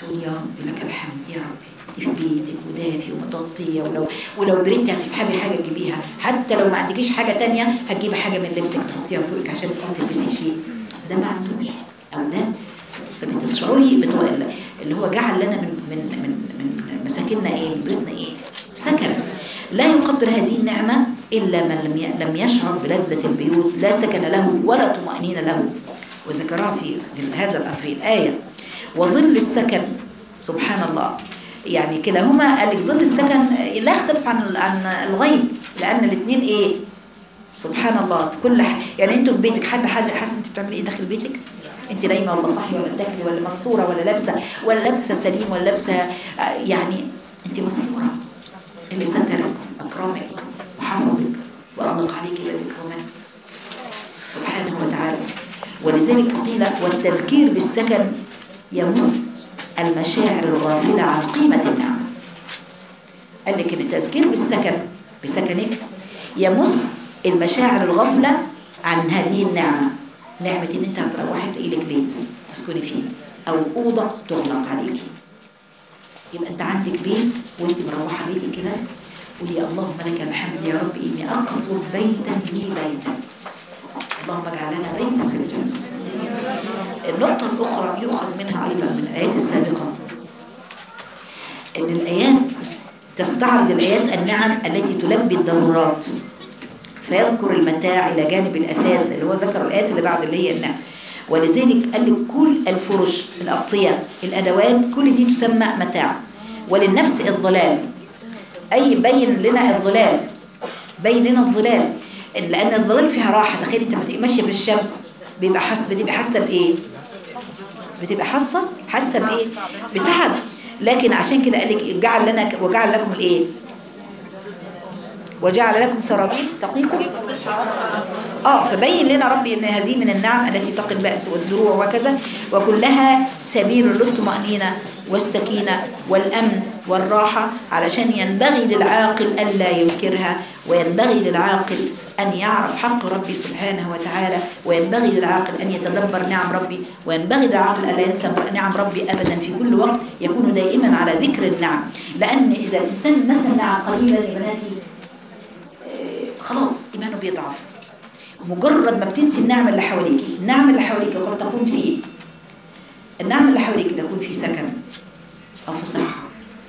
تقول يا رب لك الحمد يا رب انت في بيتك ودافي ومتغطيه ولو ولو جريتي هتسحبي حاجه تجيبيها حتى لو ما عندكيش حاجه تانية هتجيبي حاجه من لبسك تحطيها فوقك عشان ما تلبسي شيء ده ما عندوش او ده فبتشعري بتو... اللي هو جعل لنا من من من من مساكننا ايه من بيوتنا ايه سكن لا يقدر هذه النعمة إلا من لم ي- لم يشعر بلذة البيوت لا سكن له ولا طمأنينة له وذكرها في في هذا في الآية وظل السكن سبحان الله يعني كلاهما قال لك ظل السكن لا يختلف عن عن الغيب لأن الاثنين إيه سبحان الله كل ح... يعني انتوا في بيتك حد حد حاسس انت بتعملي ايه داخل بيتك انت نايمه ولا صاحيه ولا بتاكلي ولا مستوره ولا لابسه ولا لابسه سليم ولا لابسه آه، يعني انت مستوره اللي سترك اكرمك وحفظك واغلق عليك بابك ومنك سبحانه وتعالى ولذلك قيل والتذكير بالسكن يمس المشاعر الغافله عن قيمه النعمه قال لك ان التذكير بالسكن بسكنك يمس المشاعر الغفلة عن هذه النعمة نعمة ان انت هتروحي تلاقي لك بيت تسكني فيه او اوضة تغلق عليكي يبقى انت عندك بيت وانت مروحة بيتك كده قولي يا اللهم لك الحمد يا رب اني اقصد بيتا لي بيتا اللهم اجعل لنا بيتا في الجنة النقطة الأخرى يؤخذ منها أيضا من الآيات السابقة إن الآيات تستعرض الآيات النعم التي تلبي الضرورات فيذكر المتاع إلى جانب الأثاث اللي هو ذكر الآيات اللي بعد اللي هي النعم ولذلك قال لك كل الفرش الأغطية الأدوات كل دي تسمى متاع وللنفس الظلال أي بين لنا الظلال بين لنا الظلال لأن الظلال فيها راحة تخيلي أنت بتبقى ماشية في الشمس بيبقى حاسة بتبقى حاسة بإيه؟ بتبقى حاسة حاسة بإيه؟ بتعب لكن عشان كده قال لك جعل لنا وجعل لكم الإيه؟ وجعل لكم سرابيل تقيكم اه فبين لنا ربي ان هذه من النعم التي تقي البأس والدروع وكذا وكلها سبيل للطمأنينة والسكينة والأمن والراحة علشان ينبغي للعاقل ألا ينكرها وينبغي للعاقل أن يعرف حق ربي سبحانه وتعالى وينبغي للعاقل أن يتدبر نعم ربي وينبغي للعاقل ألا ينسى نعم ربي أبدا في كل وقت يكون دائما على ذكر النعم لأن إذا الإنسان نسى النعم قليلا يا بناتي خلاص إيمانه بيضعف مجرد ما بتنسي النعم اللي حواليك النعم اللي حواليك قد تكون في النعم اللي حواليك تكون في سكن أو في صحة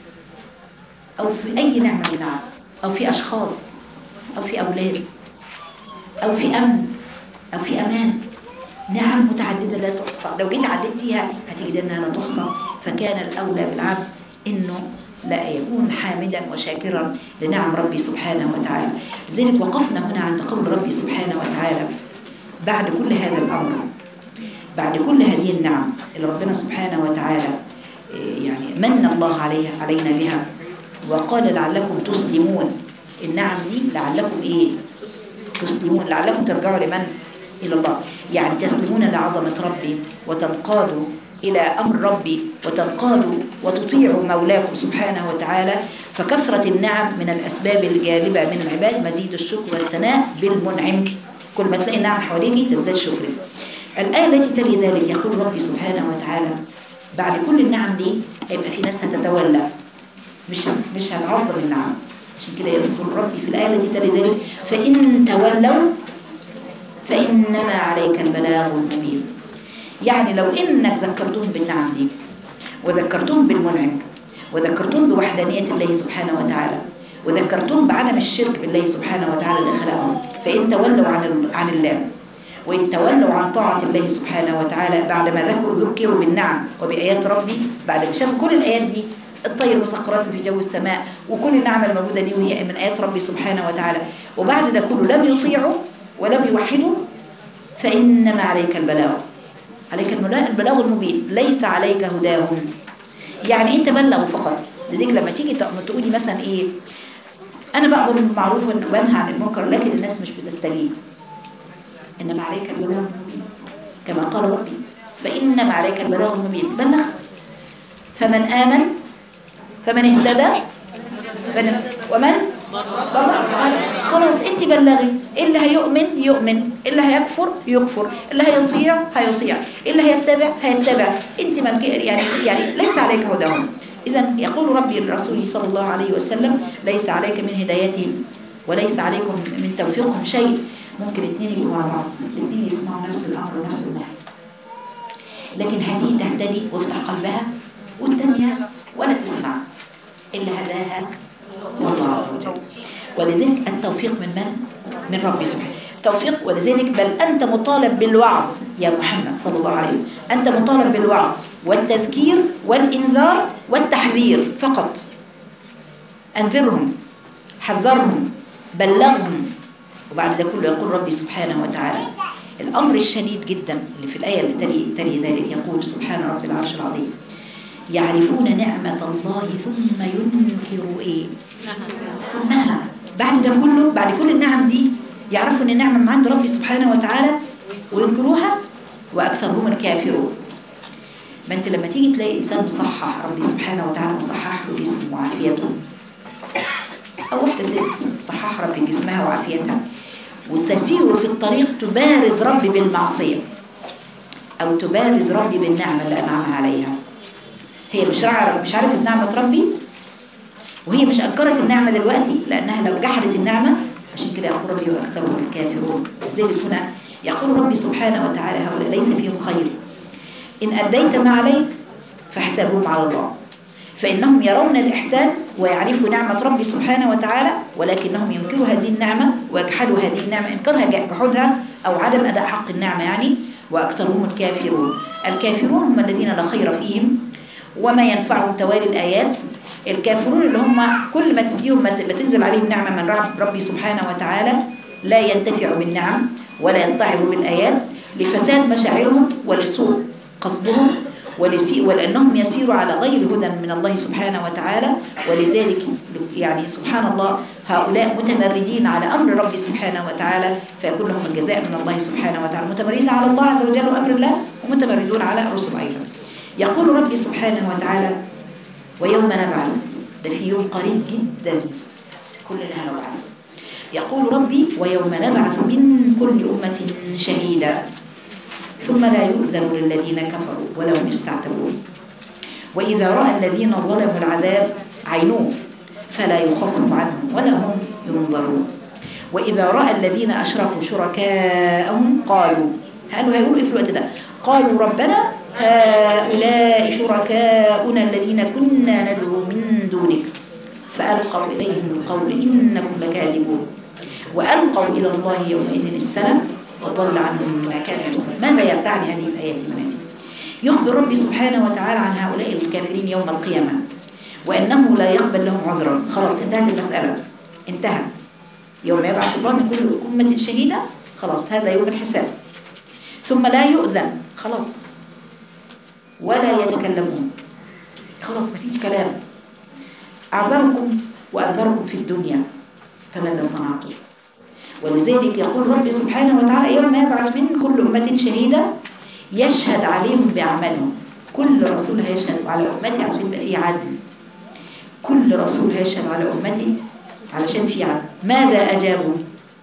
أو في أي نعمة من النعم أو في أشخاص أو في أولاد أو في أمن أو في أمان نعم متعددة لا تحصى لو جيت عددتيها هتجد أنها لا تحصى فكان الأولى بالعبد إنه لا يكون حامدا وشاكرا لنعم ربي سبحانه وتعالى لذلك وقفنا هنا عند قول ربي سبحانه وتعالى بعد كل هذا الأمر بعد كل هذه النعم اللي ربنا سبحانه وتعالى إيه، يعني من الله عليها علينا بها وقال لعلكم تسلمون النعم دي لعلكم ايه تسلمون لعلكم ترجعوا لمن إلى الله يعني تسلمون لعظمة ربي وتنقادوا إلى أمر ربي وتنقادوا وتطيعوا مولاكم سبحانه وتعالى فكثرة النعم من الأسباب الجالبة من العباد مزيد الشكر والثناء بالمنعم كل ما تلاقي النعم حواليك تزداد شكرا الآية التي تلي ذلك يقول ربي سبحانه وتعالى بعد كل النعم دي هيبقى في ناس هتتولى مش مش هنعظم النعم عشان كده يذكر ربي في الآية التي تلي ذلك فإن تولوا فإنما عليك البلاغ المبين يعني لو إنك ذكرتهم بالنعم دي وذكرتهم بالمنعم وذكرتهم بوحدانية الله سبحانه وتعالى وذكرتهم بعدم الشرك بالله سبحانه وتعالى اللي خلقهم فإن تولوا عن ال- عن الله وإن تولوا عن طاعة الله سبحانه وتعالى بعدما ذكروا ذكروا بالنعم وبآيات ربي بعد ما شافوا كل الآيات دي الطير مسخرات في جو السماء وكل النعم الموجودة دي وهي من آيات ربي سبحانه وتعالى وبعد ده كله لم يطيعوا ولم يوحدوا فإنما عليك البلاغ عليك البلاغ البلاغ المبين ليس عليك هداهم يعني انت بلغ فقط لذلك لما تيجي تق- تقولي مثلا ايه انا بأمر بالمعروف وبنهى عن المنكر لكن الناس مش بتستجيب انما عليك البلاغ المبين كما قال ربي فانما عليك البلاغ المبين بلغ فمن امن فمن اهتدى فمن- ومن بلغ خلاص انت بلغي اللي هيؤمن يؤمن اللي هيكفر يكفر اللي هيطيع هيطيع اللي هيتبع هيتبع انت من يعني يعني ليس عليك هداهم اذا يقول ربي الرسول صلى الله عليه وسلم ليس عليك من هدايتهم وليس عليكم من توفيقهم شيء ممكن اثنين يبقوا مع بعض الاثنين يسمعوا نفس الامر ونفس النهي لكن هذه تهتدي وافتح قلبها والثانيه ولا تسمع الا هداها هو الله عز وجل ولذلك التوفيق من من؟ من ربي سبحانه توفيق ولذلك بل أنت مطالب بالوعظ يا محمد صلى الله عليه وسلم أنت مطالب بالوعظ والتذكير والإنذار والتحذير فقط أنذرهم حذرهم بلغهم وبعد ده كله يقول ربي سبحانه وتعالى الأمر الشديد جدا اللي في الآية اللي تلي, تلي ذلك يقول سبحان رب العرش العظيم يعرفون نعمة الله ثم ينكروا إيه نعم بعد ده كله بعد كل النعم دي يعرفوا ان النعمه من عند ربي سبحانه وتعالى وينكروها واكثرهم الكافرون ما انت لما تيجي تلاقي انسان مصحح ربي سبحانه وتعالى مصحح له جسمه وعافيته او واحده ست صحح ربي جسمها وعافيتها وتسير في الطريق تبارز ربي بالمعصيه او تبارز ربي بالنعمه اللي انعمها عليها هي مش عارف مش عارفه نعمه ربي وهي مش أنكرت النعمة دلوقتي لأنها لو جحدت النعمة عشان كده يقول ربي وأكثرهم الكافرون لذلك هنا يقول ربي سبحانه وتعالى هؤلاء ليس فيهم خير إن أديت ما عليك فحسابهم على الله فإنهم يرون الإحسان ويعرفوا نعمة ربي سبحانه وتعالى ولكنهم ينكروا هذه النعمة ويجحدوا هذه النعمة إنكارها جحودها أو عدم أداء حق النعمة يعني وأكثرهم الكافرون الكافرون هم الذين لا خير فيهم وما ينفعهم توالي الآيات الكافرون اللي هم كل ما تديهم ما تنزل عليهم نعمة من ربي سبحانه وتعالى لا ينتفع بالنعم ولا ينتعب بالآيات لفساد مشاعرهم ولسوء قصدهم ولسيء ولأنهم يسيروا على غير هدى من الله سبحانه وتعالى ولذلك يعني سبحان الله هؤلاء متمردين على أمر ربي سبحانه وتعالى فيكون لهم الجزاء من الله سبحانه وتعالى متمردين على الله عز وجل وأمر الله ومتمردون على الرسل أيضا يقول ربي سبحانه وتعالى ويوم نبعث ده في يوم قريب جدا كلنا هنبعث يقول ربي ويوم نبعث من كل أمة شهيدا ثم لا يؤذن للذين كفروا ولا هم يستعتبون وإذا رأى الذين ظلموا العذاب عينوه فلا يخفف عنهم ولا هم ينظرون وإذا رأى الذين أشركوا شركاءهم قالوا قالوا هيقولوا إيه في الوقت ده قالوا ربنا هؤلاء شركاؤنا الذين كنا ندعو من دونك فألقوا إليهم القول إنكم لكاذبون وألقوا إلى الله يومئذ السلام وضل عنهم ما كانوا يعملون ماذا يدعني هذه الآيات مناتي يخبر ربي سبحانه وتعالى عن هؤلاء الكافرين يوم القيامة وأنه لا يقبل لهم عذرا خلاص انتهت المسألة انتهى يوم يبعث الله من كل أمة شهيدة خلاص هذا يوم الحساب ثم لا يؤذن خلاص ولا يتكلمون خلاص ما فيش كلام أعذركم وأنذركم في الدنيا فماذا صنعتم ولذلك يقول رب سبحانه وتعالى يوم يبعث من كل أمة شهيدا يشهد عليهم بأعمالهم كل رسول هيشهد على أمتي عشان يبقى فيه عدل كل رسول هيشهد على أمتي علشان فيه عدل ماذا أجابوا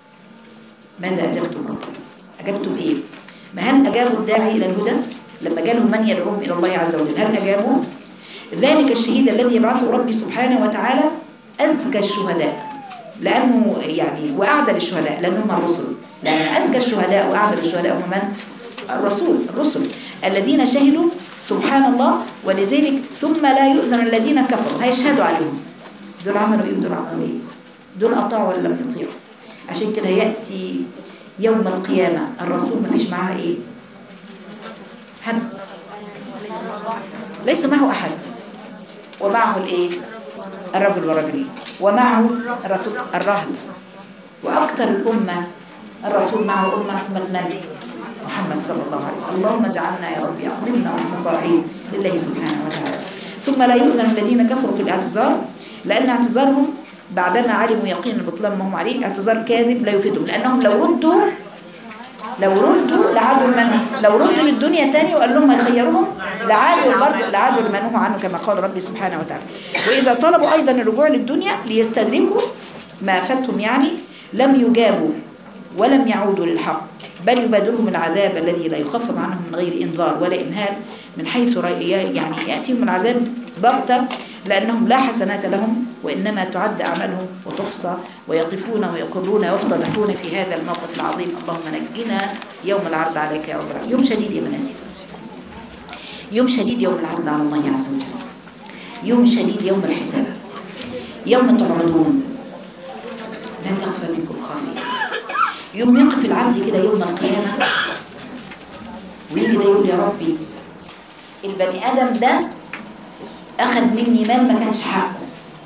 ماذا أجبتم ربكم أجبتم إيه ما هل أجابوا الداعي إلى الهدى لما جالهم من يدعوهم إلى الله عز وجل هل أجابوا ذلك الشهيد الذي يبعثه ربي سبحانه وتعالى أزكى الشهداء لأنه يعني وأعدل الشهداء لأنهم الرسل لأن أزكى الشهداء وأعدل الشهداء هم من؟ الرسول الرسل الذين شهدوا سبحان الله ولذلك ثم لا يؤذن الذين كفروا هيشهدوا عليهم دول عملوا ايه ودول عملوا ايه دول اطاعوا ولا لم يطيعوا عشان كده ياتي يوم القيامه الرسول ما فيش معاه ايه حد ليس معه احد ومعه الايه الرجل والرجلين ومعه الرسول الرهط واكثر الامه الرسول معه امه امه من محمد صلى الله عليه وسلم اللهم اجعلنا يا رب منا مطاعين لله سبحانه وتعالى ثم لا يؤذن الذين كفروا في الاعتذار لان اعتذارهم بعدما علموا يقينا البطلان ما هم عليه اعتذار كاذب لا يفيدهم لانهم لو ردوا لو ردوا لعادوا من لو ردوا للدنيا تاني وقال لهم يخيرهم لعادوا برضه لعادوا لما نهوا عنه كما قال ربي سبحانه وتعالى واذا طلبوا ايضا الرجوع للدنيا ليستدركوا ما فاتهم يعني لم يجابوا ولم يعودوا للحق بل يبادرهم العذاب الذي لا يخفف عنهم من غير إنذار ولا إمهال من حيث رأي يعني يأتيهم العذاب بغتة لأنهم لا حسنات لهم وإنما تعد أعمالهم وتحصى ويقفون ويقرون ويفتضحون في هذا الموقف العظيم اللهم نجنا يوم العرض عليك يا رب العالمين يوم شديد يا بناتي يوم شديد يوم العرض على الله عز وجل يوم شديد يوم الحساب يوم تعرضون لا تخفى منكم خافية يوم يقف العبد كده يوم القيامة ويجي ده يقول يا ربي البني آدم ده أخذ مني مال ما كانش حقه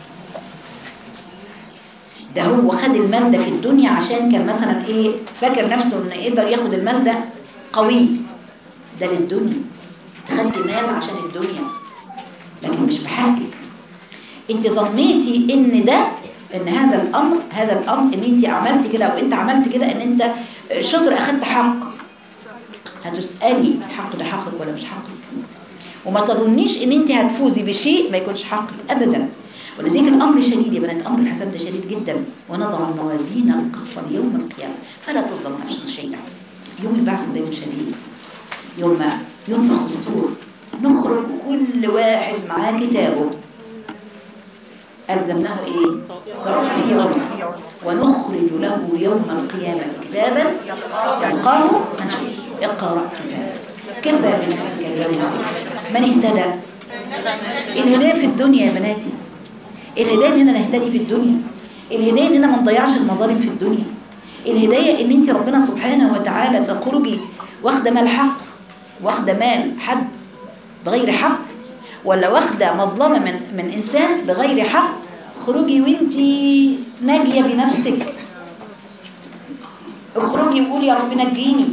ده هو خد المال ده في الدنيا عشان كان مثلا ايه فاكر نفسه انه يقدر ياخد المال ده قوي ده للدنيا خدت مال عشان الدنيا لكن مش بحقك انت ظنيتي ان ده ان هذا الامر هذا الامر ان انت عملت كده او انت عملت كده ان انت شطر اخدت حق هتسالي الحق ده حقك ولا مش حقك وما تظنيش ان انت هتفوزي بشيء ما يكونش حقك ابدا ولذلك الامر شديد يا بنات امر الحساب ده شديد جدا ونضع الموازين القسط ليوم القيامه فلا تظلم نفس شيئا يوم البعث ده يوم شديد يوم ينفخ الصور نخرج كل واحد معاه كتابه ألزمناه إيه؟ في يوم ونخرج له يوم القيامة كتابا يلقاه منشور اقرأ كتابا كفى بنفسك اليوم من اهتدى الهداية في الدنيا يا بناتي الهداية اننا نهتدي في الدنيا الهداية اننا ما نضيعش المظالم في الدنيا الهداية ان انت ربنا سبحانه وتعالى تخرجي واخده مال حق واخده مال حد بغير حق ولا واخده مظلمه من من انسان بغير حق اخرجي وانت ناجيه بنفسك اخرجي وقولي يا رب نجيني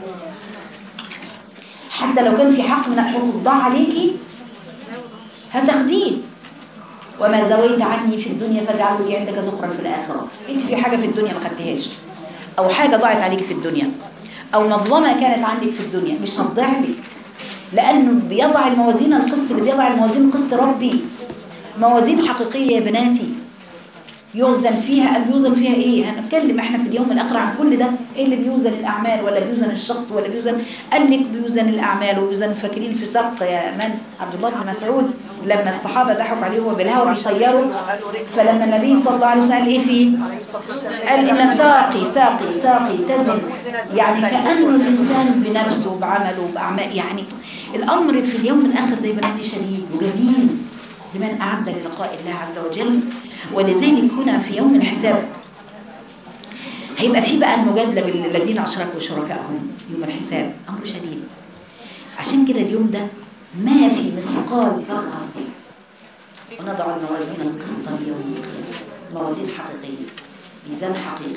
حتى لو كان في حق من الحقوق ضاع عليكي هتاخديه وما زويت عني في الدنيا فاجعله لي عندك ذكرا في الاخره انت في حاجه في الدنيا ما خدتهاش او حاجه ضاعت عليكي في الدنيا او مظلمه كانت عندك في الدنيا مش هتضيع لك لانه بيضع الموازين القسط اللي بيضع الموازين قسط ربي موازين حقيقيه يا بناتي يوزن فيها قال يوزن فيها ايه هنتكلم احنا في اليوم الاخر عن كل ده ايه اللي بيوزن الاعمال ولا بيوزن الشخص ولا بيوزن قال لك بيوزن الاعمال وبيوزن فاكرين في سبق يا من عبد الله بن مسعود لما الصحابه ضحكوا عليه وهو بالهوى بيطيروا فلما النبي صلى الله عليه وسلم قال ايه فيه قال ان ساقي ساقي ساقي تزن يعني كانه الانسان بنفسه بعمله باعمال يعني الامر في اليوم الاخر ده يا بناتي شديد وجميل لمن اعد للقاء الله عز وجل ولذلك هنا في يوم الحساب هيبقى في بقى المجادله بالذين اشركوا شركائهم يوم الحساب امر شديد عشان كده اليوم ده ما في مثقال ذره ونضع الموازين القسط ليوم القيامه موازين حقيقيه ميزان حقيقي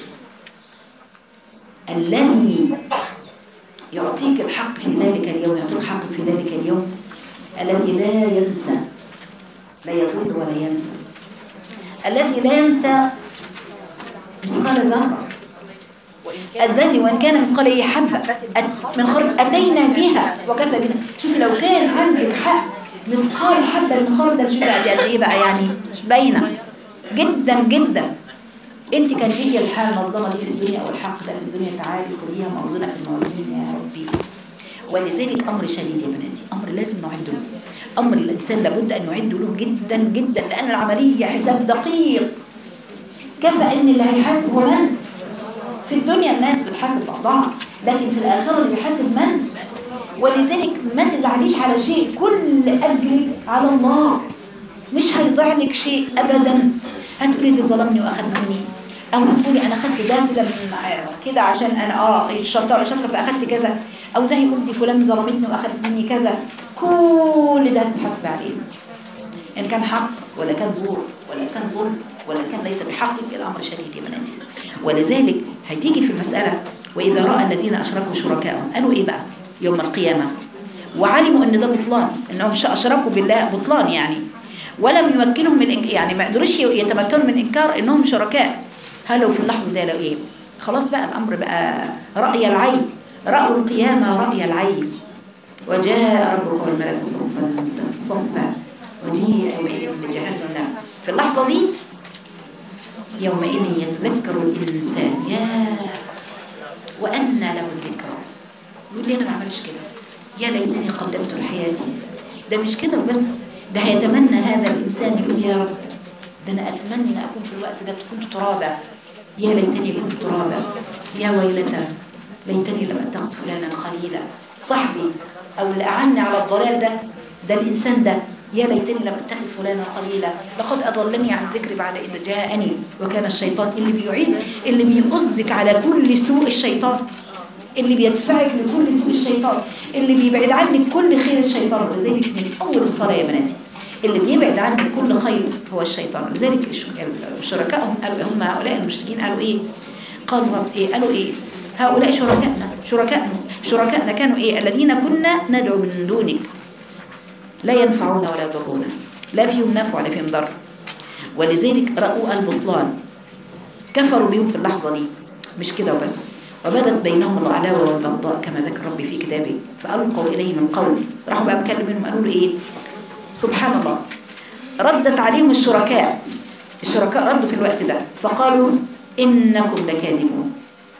الذي يعطيك الحق في ذلك اليوم يعطيك حق في ذلك اليوم الذي لا ينسى لا يضل ولا ينسى الذي لا ينسى مثقال ذرة الذي وإن كان مثقال إيه حبة من خرج أتينا بها وكفى بنا شوف لو كان عندك حق مثقال حبة من خردل شوف قد إيه بقى يعني باينة جدا جدا انت كان هي الحال المظلمه دي في الدنيا او الحق ده في الدنيا تعالي خديها موزونه في الموازين يا ربي ولذلك امر شديد يا بناتي امر لازم نعده امر الانسان لابد ان يعد له جدا جدا لان العمليه حساب دقيق كفى ان اللي هيحاسب هو من في الدنيا الناس بتحاسب بعضها لكن في الاخره اللي بيحاسب من ولذلك ما تزعليش على شيء كل اجرك على الله مش هيضيع لك شيء ابدا هتقولي دي ظلمني واخد مني او هتقولي انا خدت ده كده من كده عشان انا اه شاطره شاطره فاخدت كذا او ده يقول دي فلان ظلمتني واخدت مني كذا كل ده هتحاسب عليه ان كان حق ولا كان زور ولا كان ظلم ولا كان ليس بحق الامر شديد يا بناتي ولذلك هتيجي في المساله واذا راى الذين اشركوا شركائهم قالوا ايه بقى يوم القيامه وعلموا ان ده بطلان انهم اشركوا بالله بطلان يعني ولم يمكنهم من إنك... يعني ما قدروش يتمكنوا من انكار انهم شركاء هلو في اللحظه دي لو ايه خلاص بقى الامر بقى راي العين راوا القيامه راي العين وجاء ربك والملك صفا صفا وجيء يومئذ بجهنم في اللحظه دي يومئذ يتذكر الإنسان يا وأنى له الذكرى يقول لي أنا ما عملش كده يا ليتني قدمت لحياتي ده مش كده بس ده هيتمنى هذا الإنسان يقول يا رب ده أنا أتمنى أكون في الوقت ده كنت ترابا يا ليتني كنت ترابا يا ويلتى ليتني لم أتخذ فلانا خليلا صاحبي أو اللي أعني على الضلال ده ده الإنسان ده يا ليتني لم أتخذ فلانا خليلا لقد أضلني عن ذكري بعد إذ جاءني وكان الشيطان اللي بيعيد اللي بيؤزك على كل سوء الشيطان اللي بيدفعك لكل سوء الشيطان اللي بيبعد عنك كل خير الشيطان ولذلك من أول الصلاة يا بناتي اللي بيبعد عنك كل خير هو الشيطان ولذلك الش- شركائهم قالوا هم هؤلاء المشركين قالوا إيه قالوا رب إيه قالوا إيه هؤلاء شركائنا شركائنا شركائنا كانوا إيه الذين كنا ندعو من دونك لا ينفعون ولا يضرون لا فيهم نفع ولا فيهم ضر ولذلك رأوا البطلان كفروا بهم في اللحظة دي مش كده وبس وبدت بينهم العداوة والبغضاء كما ذكر ربي في كتابه فألقوا إليهم القول راحوا بقى مكلمينهم قالوا له إيه سبحان الله ردت عليهم الشركاء الشركاء ردوا في الوقت ده فقالوا إنكم لكاذبون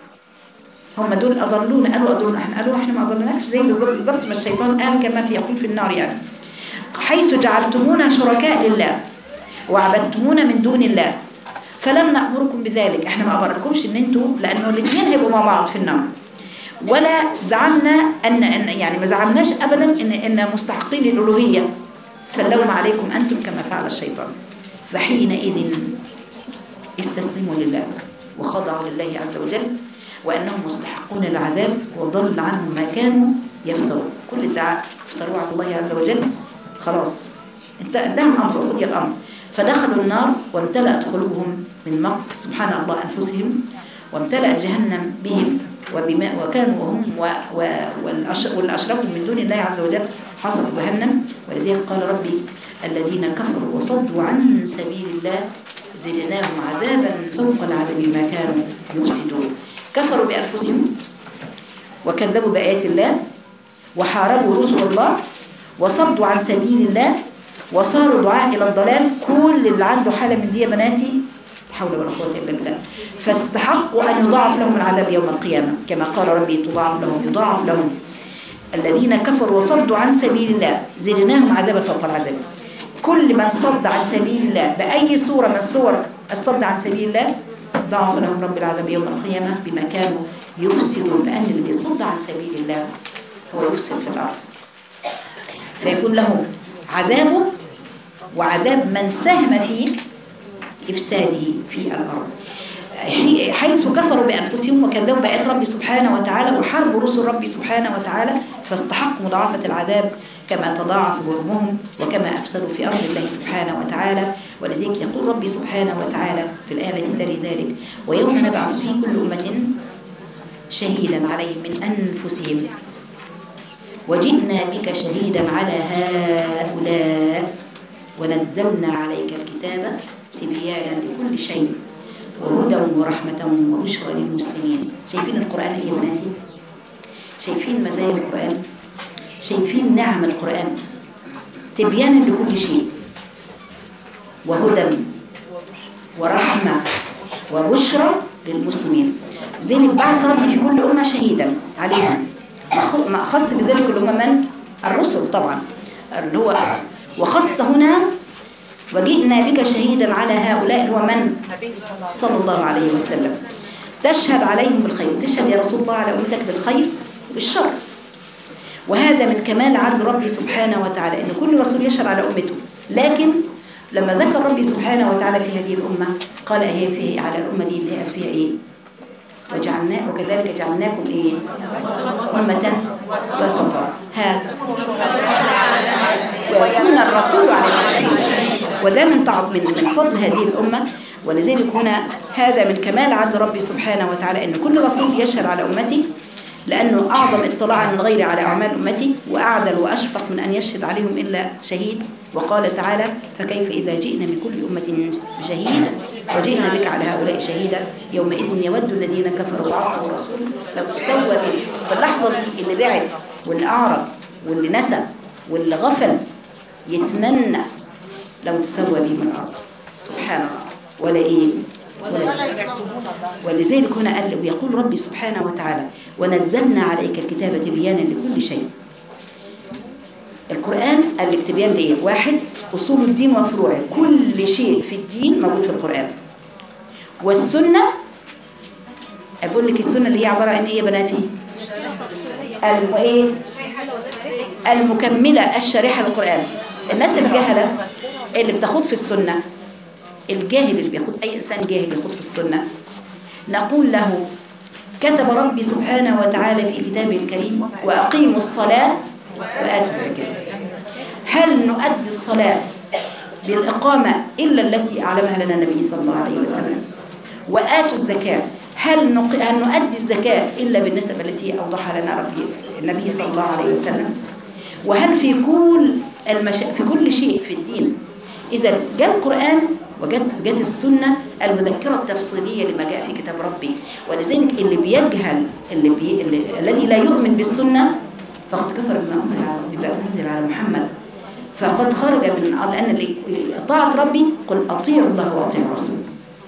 هم دول أضلونا قالوا أضلونا احنا قالوا احنا ما أضلناش زي بالظبط بالظبط ما الشيطان قال كما في يقول في النار يعني حيث جعلتمونا شركاء لله وعبدتمونا من دون الله فلم نأمركم بذلك احنا ما أمركمش ان انتوا لأنه الاثنين هيبقوا مع بعض في النار ولا زعمنا أن, أن يعني ما زعمناش أبدا إن إن مستحقين للألوهية فاللوم عليكم أنتم كما فعل الشيطان فحينئذ استسلموا لله وخضعوا لله عز وجل وأنهم مستحقون العذاب وضل عنهم ما كانوا يفترون كل ادعاء افتروا على الله عز وجل خلاص انت- انتهى الأمر وقضي الأمر فدخلوا النار وامتلأت قلوبهم من مقت سبحان الله أنفسهم وامتلأت جهنم بهم وبما وكانوا هم و و والأش- والأشركوا من دون الله عز وجل حصلوا جهنم ولذلك قال ربي الذين كفروا وصدوا عن سبيل الله زدناهم عذابا فوق العذاب ما كانوا يفسدون كفروا بأنفسهم وكذبوا بآيات الله وحاربوا رسل الله وصدوا عن سبيل الله وصاروا دعاء إلى الضلال كل اللي عنده حالة من دي يا بناتي لا حول ولا قوة إلا بالله فاستحقوا أن يضاعف لهم العذاب يوم القيامة كما قال ربي تضاعف لهم يضاعف لهم الذين كفروا وصدوا عن سبيل الله زدناهم عذابا فوق العذاب كل من صد عن سبيل الله بأي صورة من صور الصد عن سبيل الله ضاعف لهم رب العذاب يوم القيامة بما كانوا يفسدون لأن اللي بيصد عن سبيل الله هو يفسد في الأرض فيكون له عذابه وعذاب من ساهم في إفساده في الأرض حي- حيث كفروا بأنفسهم وكذبوا بآيات ربي سبحانه وتعالى وحاربوا رسل ربي سبحانه وتعالى فاستحقوا مضاعفة العذاب كما تضاعف جرمهم وكما أفسدوا في أرض الله سبحانه وتعالى ولذلك يقول ربي سبحانه وتعالى في الآية التي تلي ذلك ويوم نبعث في كل أمة شهيدا عليهم من أنفسهم وجئنا بك شهيدا على هؤلاء ونزلنا عليك الكتاب تبيانا لكل شيء وهدى ورحمة وبشرى للمسلمين شايفين القرآن إيه يا بناتي شايفين مزايا القرآن شايفين نعم القرآن تبيانا لكل شيء وهدى ورحمة وبشرى للمسلمين ذلك بعث ربي في كل أمة شهيدا عليهم مخ- ما خص بذلك اللي هم من؟ الرسل طبعا اللي هو وخص هنا وجئنا بك شهيدا على هؤلاء اللي هو من؟ النبي صلى الله عليه وسلم صلى الله عليه وسلم تشهد عليهم بالخير تشهد يا رسول الله على أمتك بالخير بالشر وهذا من كمال عدل ربي سبحانه وتعالى إن كل رسول يشهد على أمته لكن لما ذكر ربي سبحانه وتعالى في هذه الأمة قال هي في على الأمة دي اللي قال فيها إيه وجعلنا وكذلك جعلناكم إيه أمة وسطا هذا ويكون الرسول عليكم شهيدا وده من تعظ من من فضل هذه الأمة ولذلك هنا هذا من كمال عدل ربي سبحانه وتعالى أن كل رسول يشهد على أمتي لأنه أعظم اطلاعا من غيره على أعمال أمتي وأعدل وأشفق من أن يشهد عليهم إلا شهيد وقال تعالى فكيف إذا جئنا من كل أمة بشهيد وجئنا بك على هؤلاء شهيدا يومئذ يود الذين كفروا وعصوا الرسول لو تسوى به في اللحظة دي اللي بعد واللي أعرض واللي نسى واللي غفل يتمنى لو تسوى بهم الأرض سبحان الله ولا إيه ولذلك هنا قال ويقول ربي سبحانه وتعالى ونزلنا عليك الكتاب تبيانا لكل شيء القرآن قال لك تبيان لإيه؟ واحد أصول الدين وفروعه كل شيء في الدين موجود في القرآن والسنة أقول لك السنة اللي هي عبارة عن إيه يا بناتي؟ الم إيه؟ المكملة الشارحة للقرآن الناس الجهلة اللي بتاخد في السنة الجاهل اللي بياخد أي إنسان جاهل ياخد في السنة نقول له كتب ربي سبحانه وتعالى في كتابه الكريم وأقيموا الصلاة وآتوا الزكاة هل نؤدي الصلاة بالإقامة إلا التي أعلمها لنا النبي صلى الله عليه وسلم وآتوا الزكاة هل, نق... هل نؤدي الزكاة إلا بالنسبة التي أوضحها لنا ربي النبي صلى الله عليه وسلم وهل في كل المش... في كل شيء في الدين إذا جاء القرآن وجت جت السنة المذكرة التفصيلية لما جاء في كتاب ربي ولذلك اللي بيجهل اللي بي... اللي... الذي لا يؤمن بالسنة فقد كفر بما أنزل على بما أنزل على محمد فقد خرج من لأن اللي طاعة ربي قل أطيعوا الله وأطيعوا الرسول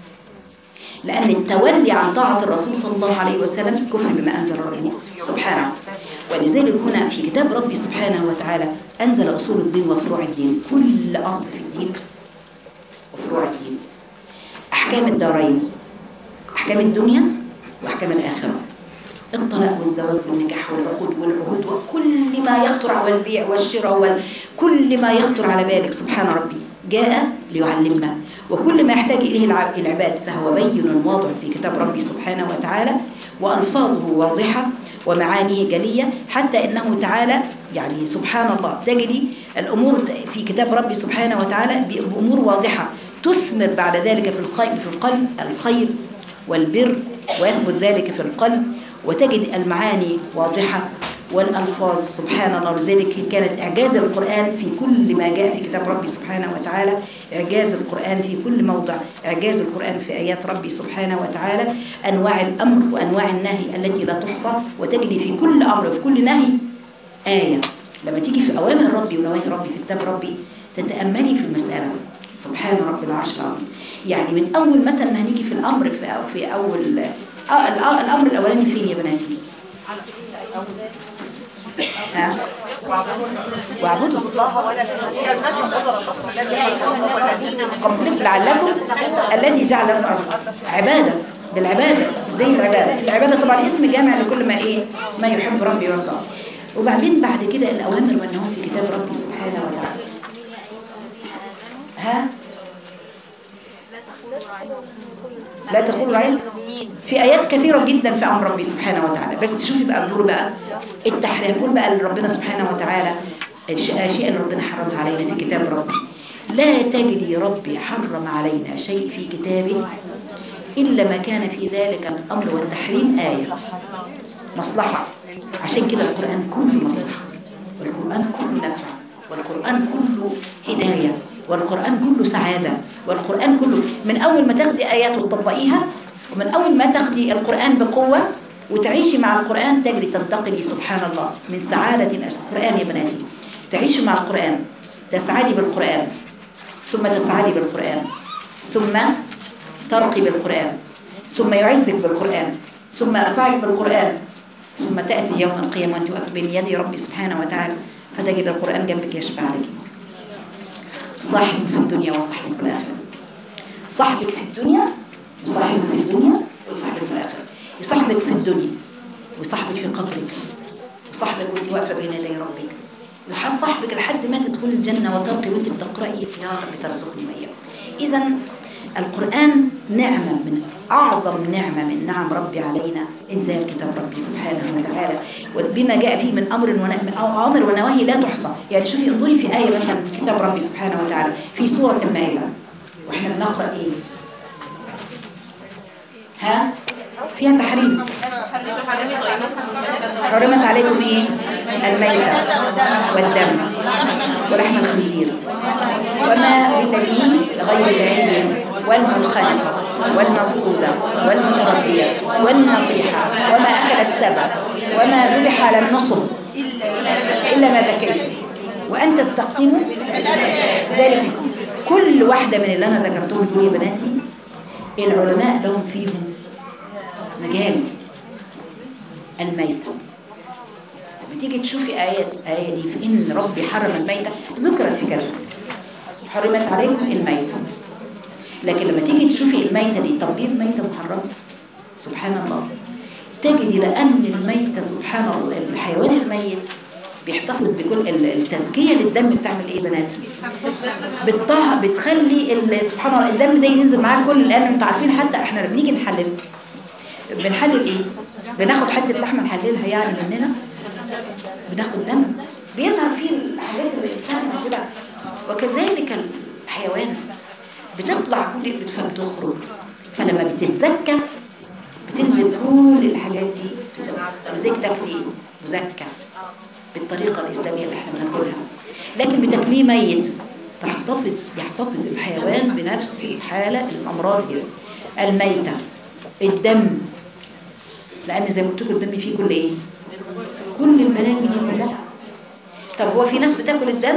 لأن التولي عن طاعة الرسول صلى الله عليه وسلم كفر بما أنزل ربه سبحانه ولذلك هنا في كتاب ربي سبحانه وتعالى أنزل أصول الدين وفروع الدين كل أصل في الدين وفروع الدين أحكام الدارين أحكام الدنيا وأحكام الآخرة الطلاق والزواج والنكاح والعقود والعهود وكل ما يخطر والبيع والشراء وكل ما يخطر على بالك سبحان ربي جاء ليعلمنا وكل ما يحتاج إليه العباد فهو بين واضح في كتاب ربي سبحانه وتعالى وألفاظه واضحة ومعانيه جلية حتى إنه تعالى يعني سبحان الله تجري الأمور في كتاب ربي سبحانه وتعالى بأمور واضحة تثمر بعد ذلك في القلب في القلب الخير والبر ويثبت ذلك في القلب وتجد المعاني واضحة والألفاظ سبحان الله لذلك كانت إعجاز القرآن في كل ما جاء في كتاب ربي سبحانه وتعالى إعجاز القرآن في كل موضع إعجاز القرآن في آيات ربي سبحانه وتعالى أنواع الأمر وأنواع النهي التي لا تحصى وتجد في كل أمر وفي كل نهي آية لما تيجي في أوامر ربي ونواهي ربي في كتاب ربي تتأملي في المسألة سبحان رب العرش العظيم يعني من أول مثلا ما هنيجي في الأمر في, في أول آه الأمر الأولاني فين يا بناتي؟ ها؟ واعبدوا الله ولا تشركوا الناس قدر الله الذي خلقكم والذين من قبلكم لعلكم الذي جعل لكم الأرض عبادة بالعبادة زي العبادة العبادة طبعا اسم جامع لكل ما إيه ما يحب ربي ويرضى وبعدين بعد كده الأوامر والنهي في كتاب ربي سبحانه وتعالى ها لا تقولوا العلم في آيات كثيرة جدا في أمر ربي سبحانه وتعالى بس شوفي بقى الدور بقى التحريم نقول بقى لربنا سبحانه وتعالى الأشياء اللي ربنا حرمها علينا في كتاب ربي لا تجري ربي حرم علينا شيء في كتابه إلا ما كان في ذلك الأمر والتحريم آية مصلحة عشان كده القرآن كله مصلحة والقرآن كله نفع والقرآن كله هداية والقرآن كله سعادة والقرآن كله من أول ما تاخدي آيات وتطبقيها ومن أول ما تاخدي القرآن بقوة وتعيشي مع القرآن تجري تنتقلي سبحان الله من سعادة القرآن يا بناتي تعيشي مع القرآن تسعدي بالقرآن ثم تسعدي بالقرآن ثم ترقي بالقرآن ثم يعزك بالقرآن ثم يرفعك بالقرآن ثم تأتي يوم القيامة وأنت واقفة بين يدي ربي سبحانه وتعالى فتجد القرآن جنبك يشفع لك صاحب في الدنيا وصاحب في الآخرة صاحبك في الدنيا وصاحبك في الدنيا وصاحبك في الآخرة يصاحبك في الدنيا وصاحبك في قبرك وصاحبك وانت واقفة بين يدي ربك يحس صاحبك لحد ما تدخل الجنة وترقي وانت بتقرأي يا رب ترزقني وإياك إذا القرآن نعمة من أعظم نعمة من نعم ربي علينا إنزال كتاب ربي سبحانه وتعالى بما جاء فيه من أمر أو أمر ونواهي لا تحصى يعني شوفي انظري في آية مثلا من كتاب ربي سبحانه وتعالى في سورة المائدة وإحنا بنقرأ إيه ها فيها تحريم حرمت عليكم إيه الميتة والدم ولحم الخنزير وما أهل به لغير الله والمنخنقة والموقوذة والمتردية والنطيحة وما أكل السبع وما ذبح على النصب إلا ما ذكرتم وأن تستقسموا ذلك كل واحدة من اللي أنا ذكرتهم دول يا بناتي العلماء لهم فيهم مجال الميتة لما تيجي تشوفي آية آية دي في إن ربي حرم الميتة ذكرت في كلمة حرمت عليكم الميتة لكن لما تيجي تشوفي الميتة دي طب ليه الميتة محرمة؟ سبحان الله تجدي لأن الميتة سبحان الله الحيوان الميت بيحتفظ بكل ال- التزكية للدم بتعمل ايه يا بنات؟ بتطه بتخلي ال- سبحان الله الدم ده ينزل معاه كل لان انتوا عارفين حتى احنا لما بنيجي نحلل بنحلل ايه؟ بناخد حته لحمه نحللها يعني مننا بناخد دم بيظهر فيه الحاجات اللي الانسان موجوده وكذلك الحيوان بتطلع كل فبتخرج فلما بتتزكى بتنزل كل الحاجات دي في دم ولذلك تاكلي مزكى بالطريقه الاسلاميه اللي احنا بناكلها لكن بتاكليه ميت تحتفظ يحتفظ الحيوان بنفس الحاله الامراض دي الميته الدم لان زي ما قلت لكم الدم فيه كل ايه كل البلاوي دي كلها طب هو في ناس بتاكل الدم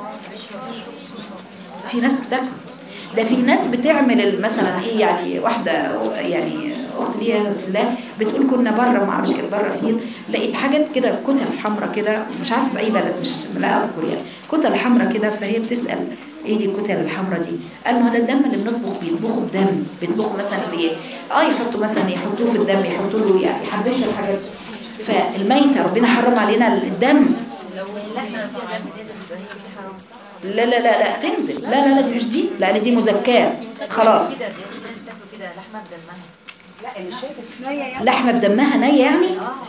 في ناس بتاكل ده في ناس بتعمل ال- مثلا ايه يعني واحده يعني اخت ليها في الله بتقول كنا بره ما اعرفش كانت بره فين لقيت حاجات كده كتل حمراء كده مش عارفه في اي بلد مش لا اذكر يعني كتل حمراء كده فهي بتسال ايه دي الكتل الحمراء دي قال ما هو ده الدم اللي بنطبخ بيه بيطبخوا بدم بيطبخوا مثلا بايه اه يحطوا مثلا يحطوه في الدم يحطوا له يعني يحبشوا الحاجات فالميتة ربنا حرم علينا الدم لو اللحمه فيها دم نزل يبقى هي كده حرام صح؟ لا لا لا لا تنزل لا لا لا دي مش دي لان دي مزكاه خلاص كده لازم تاكلوا كده لحمه بدمها لا اللي شايفك لحمه بدمها نيه يعني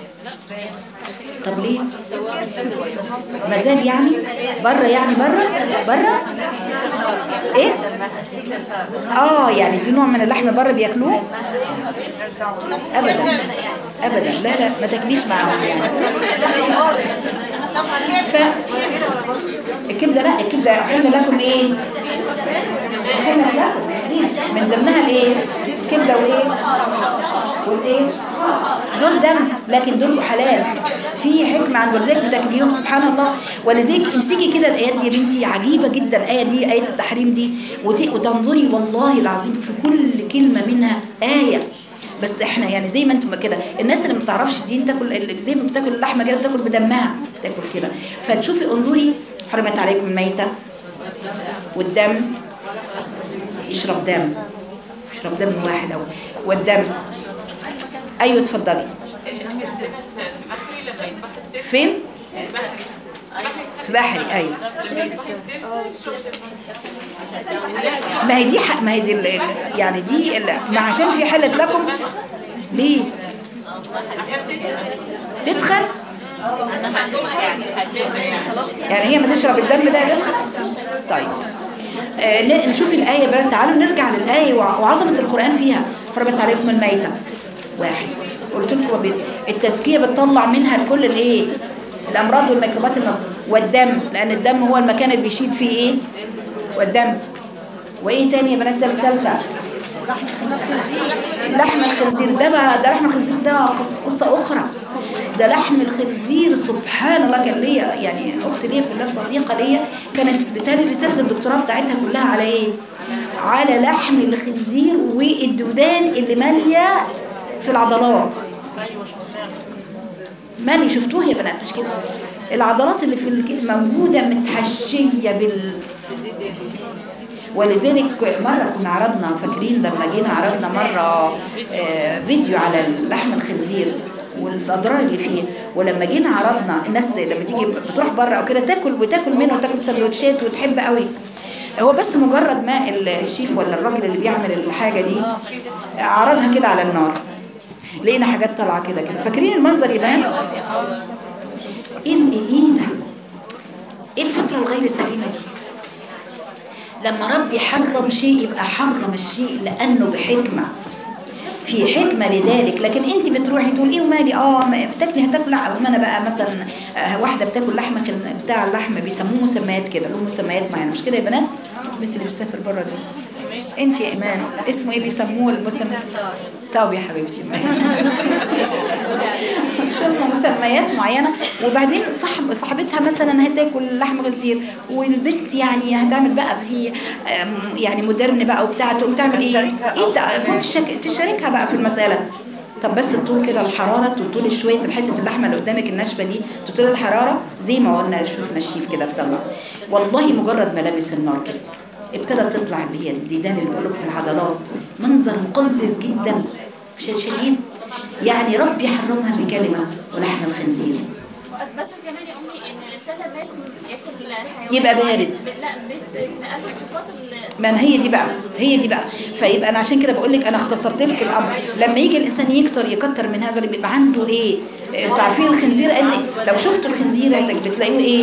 طب ليه مزاج يعني بره يعني بره بره ايه اه يعني دي نوع من اللحم بره بياكلوه ابدا ابدا لا لا ما تاكليش معاهم يعني ف الكبده لا الكبده احل لكم ايه احل لكم من ضمنها الايه كبده وايه والايه دول دم لكن دول حلال في حكمة عند ولذلك بتاكليهم سبحان الله ولذلك امسكي كده الايات دي يا بنتي عجيبة جدا الايه دي ايه التحريم دي وت- وتنظري والله العظيم في كل كلمة منها آية بس احنا يعني زي ما انتم كده الناس اللي ما بتعرفش الدين تاكل ال- زي ما بتاكل اللحمه كده بتاكل بدمها تاكل كده فتشوفي انظري حرمت عليكم الميته والدم يشرب دم يشرب دم واحد او والدم ايوه اتفضلي فين في بحري ايوه ما هي دي حق ما هي دي ال- ال- يعني دي ال- ما عشان في حلت لكم ليه تدخل يعني هي ما تشرب الدم ده تدخل طيب آه ن- نشوف الآية بقى تعالوا نرجع للآية وع- وعظمة القرآن فيها حرمت عليكم الميتة واحد قلت لكم بي- التزكية بتطلع منها كل الايه الأمراض والميكروبات الم... والدم لأن الدم هو المكان اللي بيشيل فيه ايه والدم وايه تاني يا بنات التالتة لحم الخنزير ده بقى ده لحم الخنزير ده قصة, قصة أخرى ده لحم الخنزير سبحان الله كان ليا يعني أخت ليا في الله صديقة ليا كانت بتالي رسالة الدكتوراه بتاعتها كلها على إيه؟ على لحم الخنزير والدودان اللي مالية في العضلات مالي شفتوها يا بنات مش كده العضلات اللي في الك- موجودة متحشية بال ولذلك مرة كنا عرضنا فاكرين لما جينا عرضنا مرة آه، فيديو على لحم الخنزير والاضرار اللي فيه ولما جينا عرضنا الناس لما تيجي بتروح بره او كده تاكل وتاكل منه وتاكل سندوتشات وتحب قوي هو بس مجرد ما الشيف ولا الراجل اللي بيعمل الحاجه دي عرضها كده على النار لقينا حاجات طالعه كده كده فاكرين المنظر يا بنات ايه ال- ايه ده ايه الفطره الغير سليمه دي لما ربي حرم شيء يبقى حرم الشيء لأنه بحكمة في حكمة لذلك لكن انت بتروحي تقول ايه ومالي اه ما بتاكلي هتاكل لا ما انا بقى مثلا آه، واحدة بتاكل لحمة خل- بتاع اللحمة بيسموه مسميات كده له مسميات معينة مش كده يا بنات البنت اللي بتسافر بره دي انت يا ايمان اسمه ايه بيسموه المسمى طب يا حبيبتي بيسموا مسميات معينه وبعدين صاحب صاحبتها مثلا هتاكل لحم خنزير والبنت يعني هتعمل بقى في آم، يعني مودرن بقى وبتاع تقوم تعمل ايه؟ ايه ده؟ المفروض تشك- تشاركها بقى في المساله طب بس تطول كده الحراره تطول شويه حته اللحمه اللي قدامك الناشفه دي تطول الحراره زي ما قلنا شوف نشيف كده بتطلع والله مجرد ملامس النار كده ابتدت تطلع اللي هي الديدان اللي بيقولوا في العضلات منظر مقزز جدا ش- شديد يعني ربي حرمها بكلمه ولحم الخنزير واثبتوا كمان يا امي ان الانسان لما ياكل حيوان يبقى بارد. لا بنقل الصفات ال- ما أنا هي دي بقى هي دي بقى فيبقى انا عشان كده بقول لك انا اختصرت لك الامر لما يجي الانسان يكتر يكتر من هذا اللي بيبقى عنده ايه انتوا عارفين الخنزير قد إيه؟ لو شفتوا الخنزير هتك- بتلاقوه ايه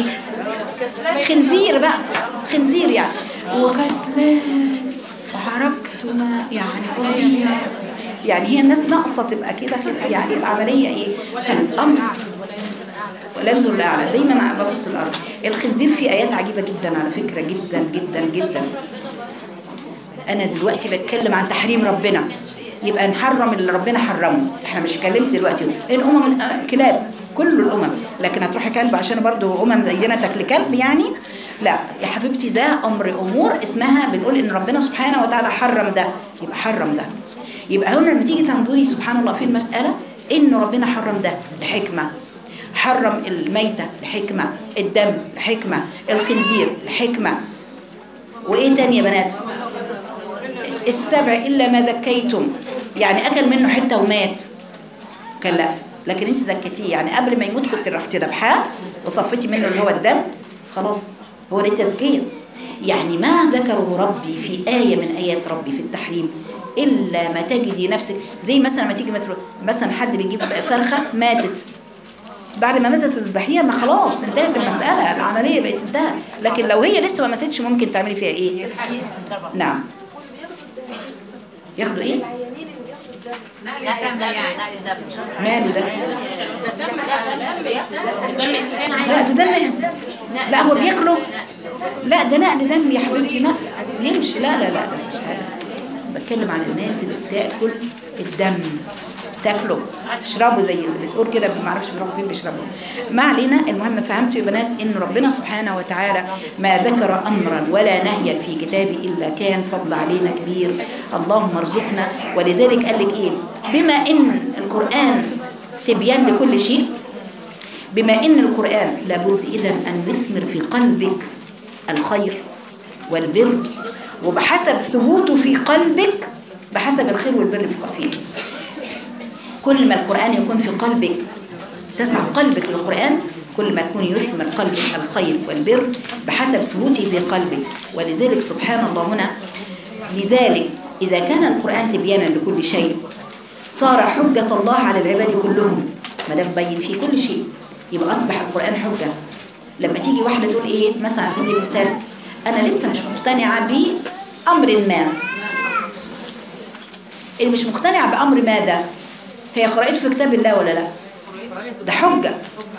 خنزير بقى خنزير يعني وكسلان وحركته ما يعني فظيع يعني هي الناس ناقصه تبقى كده في يعني العمليه ايه فالامر ولا انظر لاعلى دايما باصص الارض الخنزير فيه ايات عجيبه جدا على فكره جدا جدا جدا انا دلوقتي بتكلم عن تحريم ربنا يبقى نحرم اللي ربنا حرمه احنا مش اتكلمت دلوقتي الامم آه، كلاب كل الامم لكن هتروحي كلب عشان برضو امم زينا تاكل كلب يعني لا يا حبيبتي ده امر امور اسمها بنقول ان ربنا سبحانه وتعالى حرم ده يبقى حرم ده يبقى هنا لما تيجي تنظري سبحان الله في المساله ان ربنا حرم ده لحكمه حرم الميته لحكمه الدم لحكمه الخنزير لحكمه وايه تاني يا بنات السبع الا ما ذكيتم يعني اكل منه حته ومات كان لا لكن انت زكيتيه يعني قبل ما يموت كنت رحتي ذبحاه وصفيتي منه اللي هو الدم خلاص هو ده التزكيه يعني ما ذكره ربي في آية من آيات ربي في التحريم إلا ما تجدي نفسك زي مثلا ما تيجي مثلا مثلا حد بيجيب فرخة ماتت بعد ما ماتت تذبحيها ما خلاص انتهت المسألة العملية بقت انتهت لكن لو هي لسه ما ماتتش ممكن تعملي فيها ايه؟ نعم ياخدوا ايه؟ ماله ده؟ لا ده دم لا هو بياكله لا ده نقل دم يا حبيبتي نقل يمشي لا لا لا ده مفيش حاجه بتكلم عن الناس اللي بتاكل الدم تاكله تشربه زي اللي بتقول كده ما اعرفش بيروحوا فين بيشربوا ما علينا المهم فهمتوا يا بنات ان ربنا سبحانه وتعالى ما ذكر امرا ولا نهيا في كتابه الا كان فضل علينا كبير اللهم ارزقنا ولذلك قال لك ايه بما ان القران تبيان لكل شيء بما ان القران لابد اذا ان يثمر في قلبك الخير والبر وبحسب ثبوته في قلبك بحسب الخير والبر في فيه كل ما القرآن يكون في قلبك تسع قلبك للقرآن كل ما يكون يثمر قلبك الخير والبر بحسب ثبوته في قلبك ولذلك سبحان الله هنا لذلك إذا كان القرآن تبيانا لكل شيء صار حجة الله على العباد كلهم ما دام بين فيه كل شيء يبقى أصبح القرآن حجة لما تيجي واحدة تقول إيه مثلا على سبيل المثال أنا لسه مش مقتنعة بأمر ما بس. اللي مش مقتنعة بأمر ما ده هي قرأته في كتاب الله ولا لا ده حجة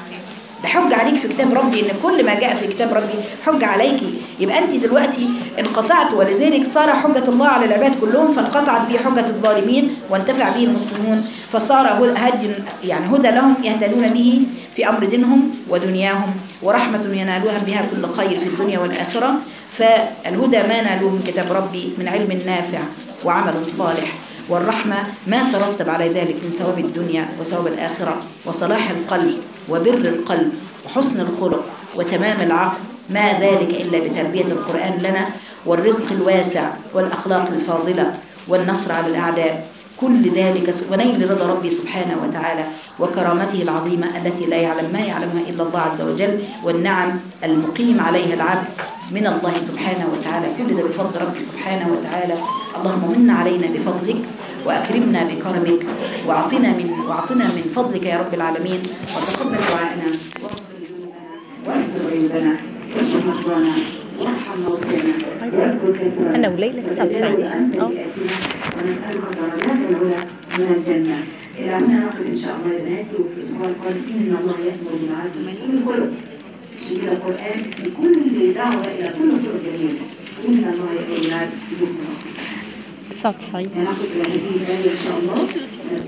ده حجة عليك في كتاب ربي ان كل ما جاء في كتاب ربي حجة عليكي يبقى انت دلوقتي انقطعت ولذلك صار حجة الله على العباد كلهم فانقطعت به حجة الظالمين وانتفع به المسلمون فصار هدي يعني هدى لهم يهتدون به في امر دينهم ودنياهم ورحمة ينالوها بها كل خير في الدنيا والآخرة فالهدى ما نالوه من كتاب ربي من علم نافع وعمل صالح والرحمة ما ترتب على ذلك من ثواب الدنيا وثواب الآخرة وصلاح القلب وبر القلب وحسن الخلق وتمام العقل ما ذلك إلا بتربية القرآن لنا والرزق الواسع والأخلاق الفاضلة والنصر على الأعداء كل ذلك ونيل رضا ربي سبحانه وتعالى وكرامته العظيمة التي لا يعلم ما يعلمها إلا الله عز وجل والنعم المقيم عليها العبد من الله سبحانه وتعالى كل ده بفضل ربي سبحانه وتعالى اللهم من علينا بفضلك وأكرمنا بكرمك وأعطنا من وأعطنا من فضلك يا رب العالمين وتقبل دعاءنا واغفر ذنوبنا واستر عيوبنا واشف مرضانا وارحم موتانا واذكر كسرنا أنا وليلى 99 اه ونسألك درجات العلى من الجنة إلى هنا نقف إن شاء الله يا بناتي وفي الأسبوع القادم إن الله يأمر بالعدل من كل خلق عشان كده القرآن في كل دعوة إلى كل خلق جميل إن الله يأمر بالعدل 99 نقف إلى هذه الآية إن شاء الله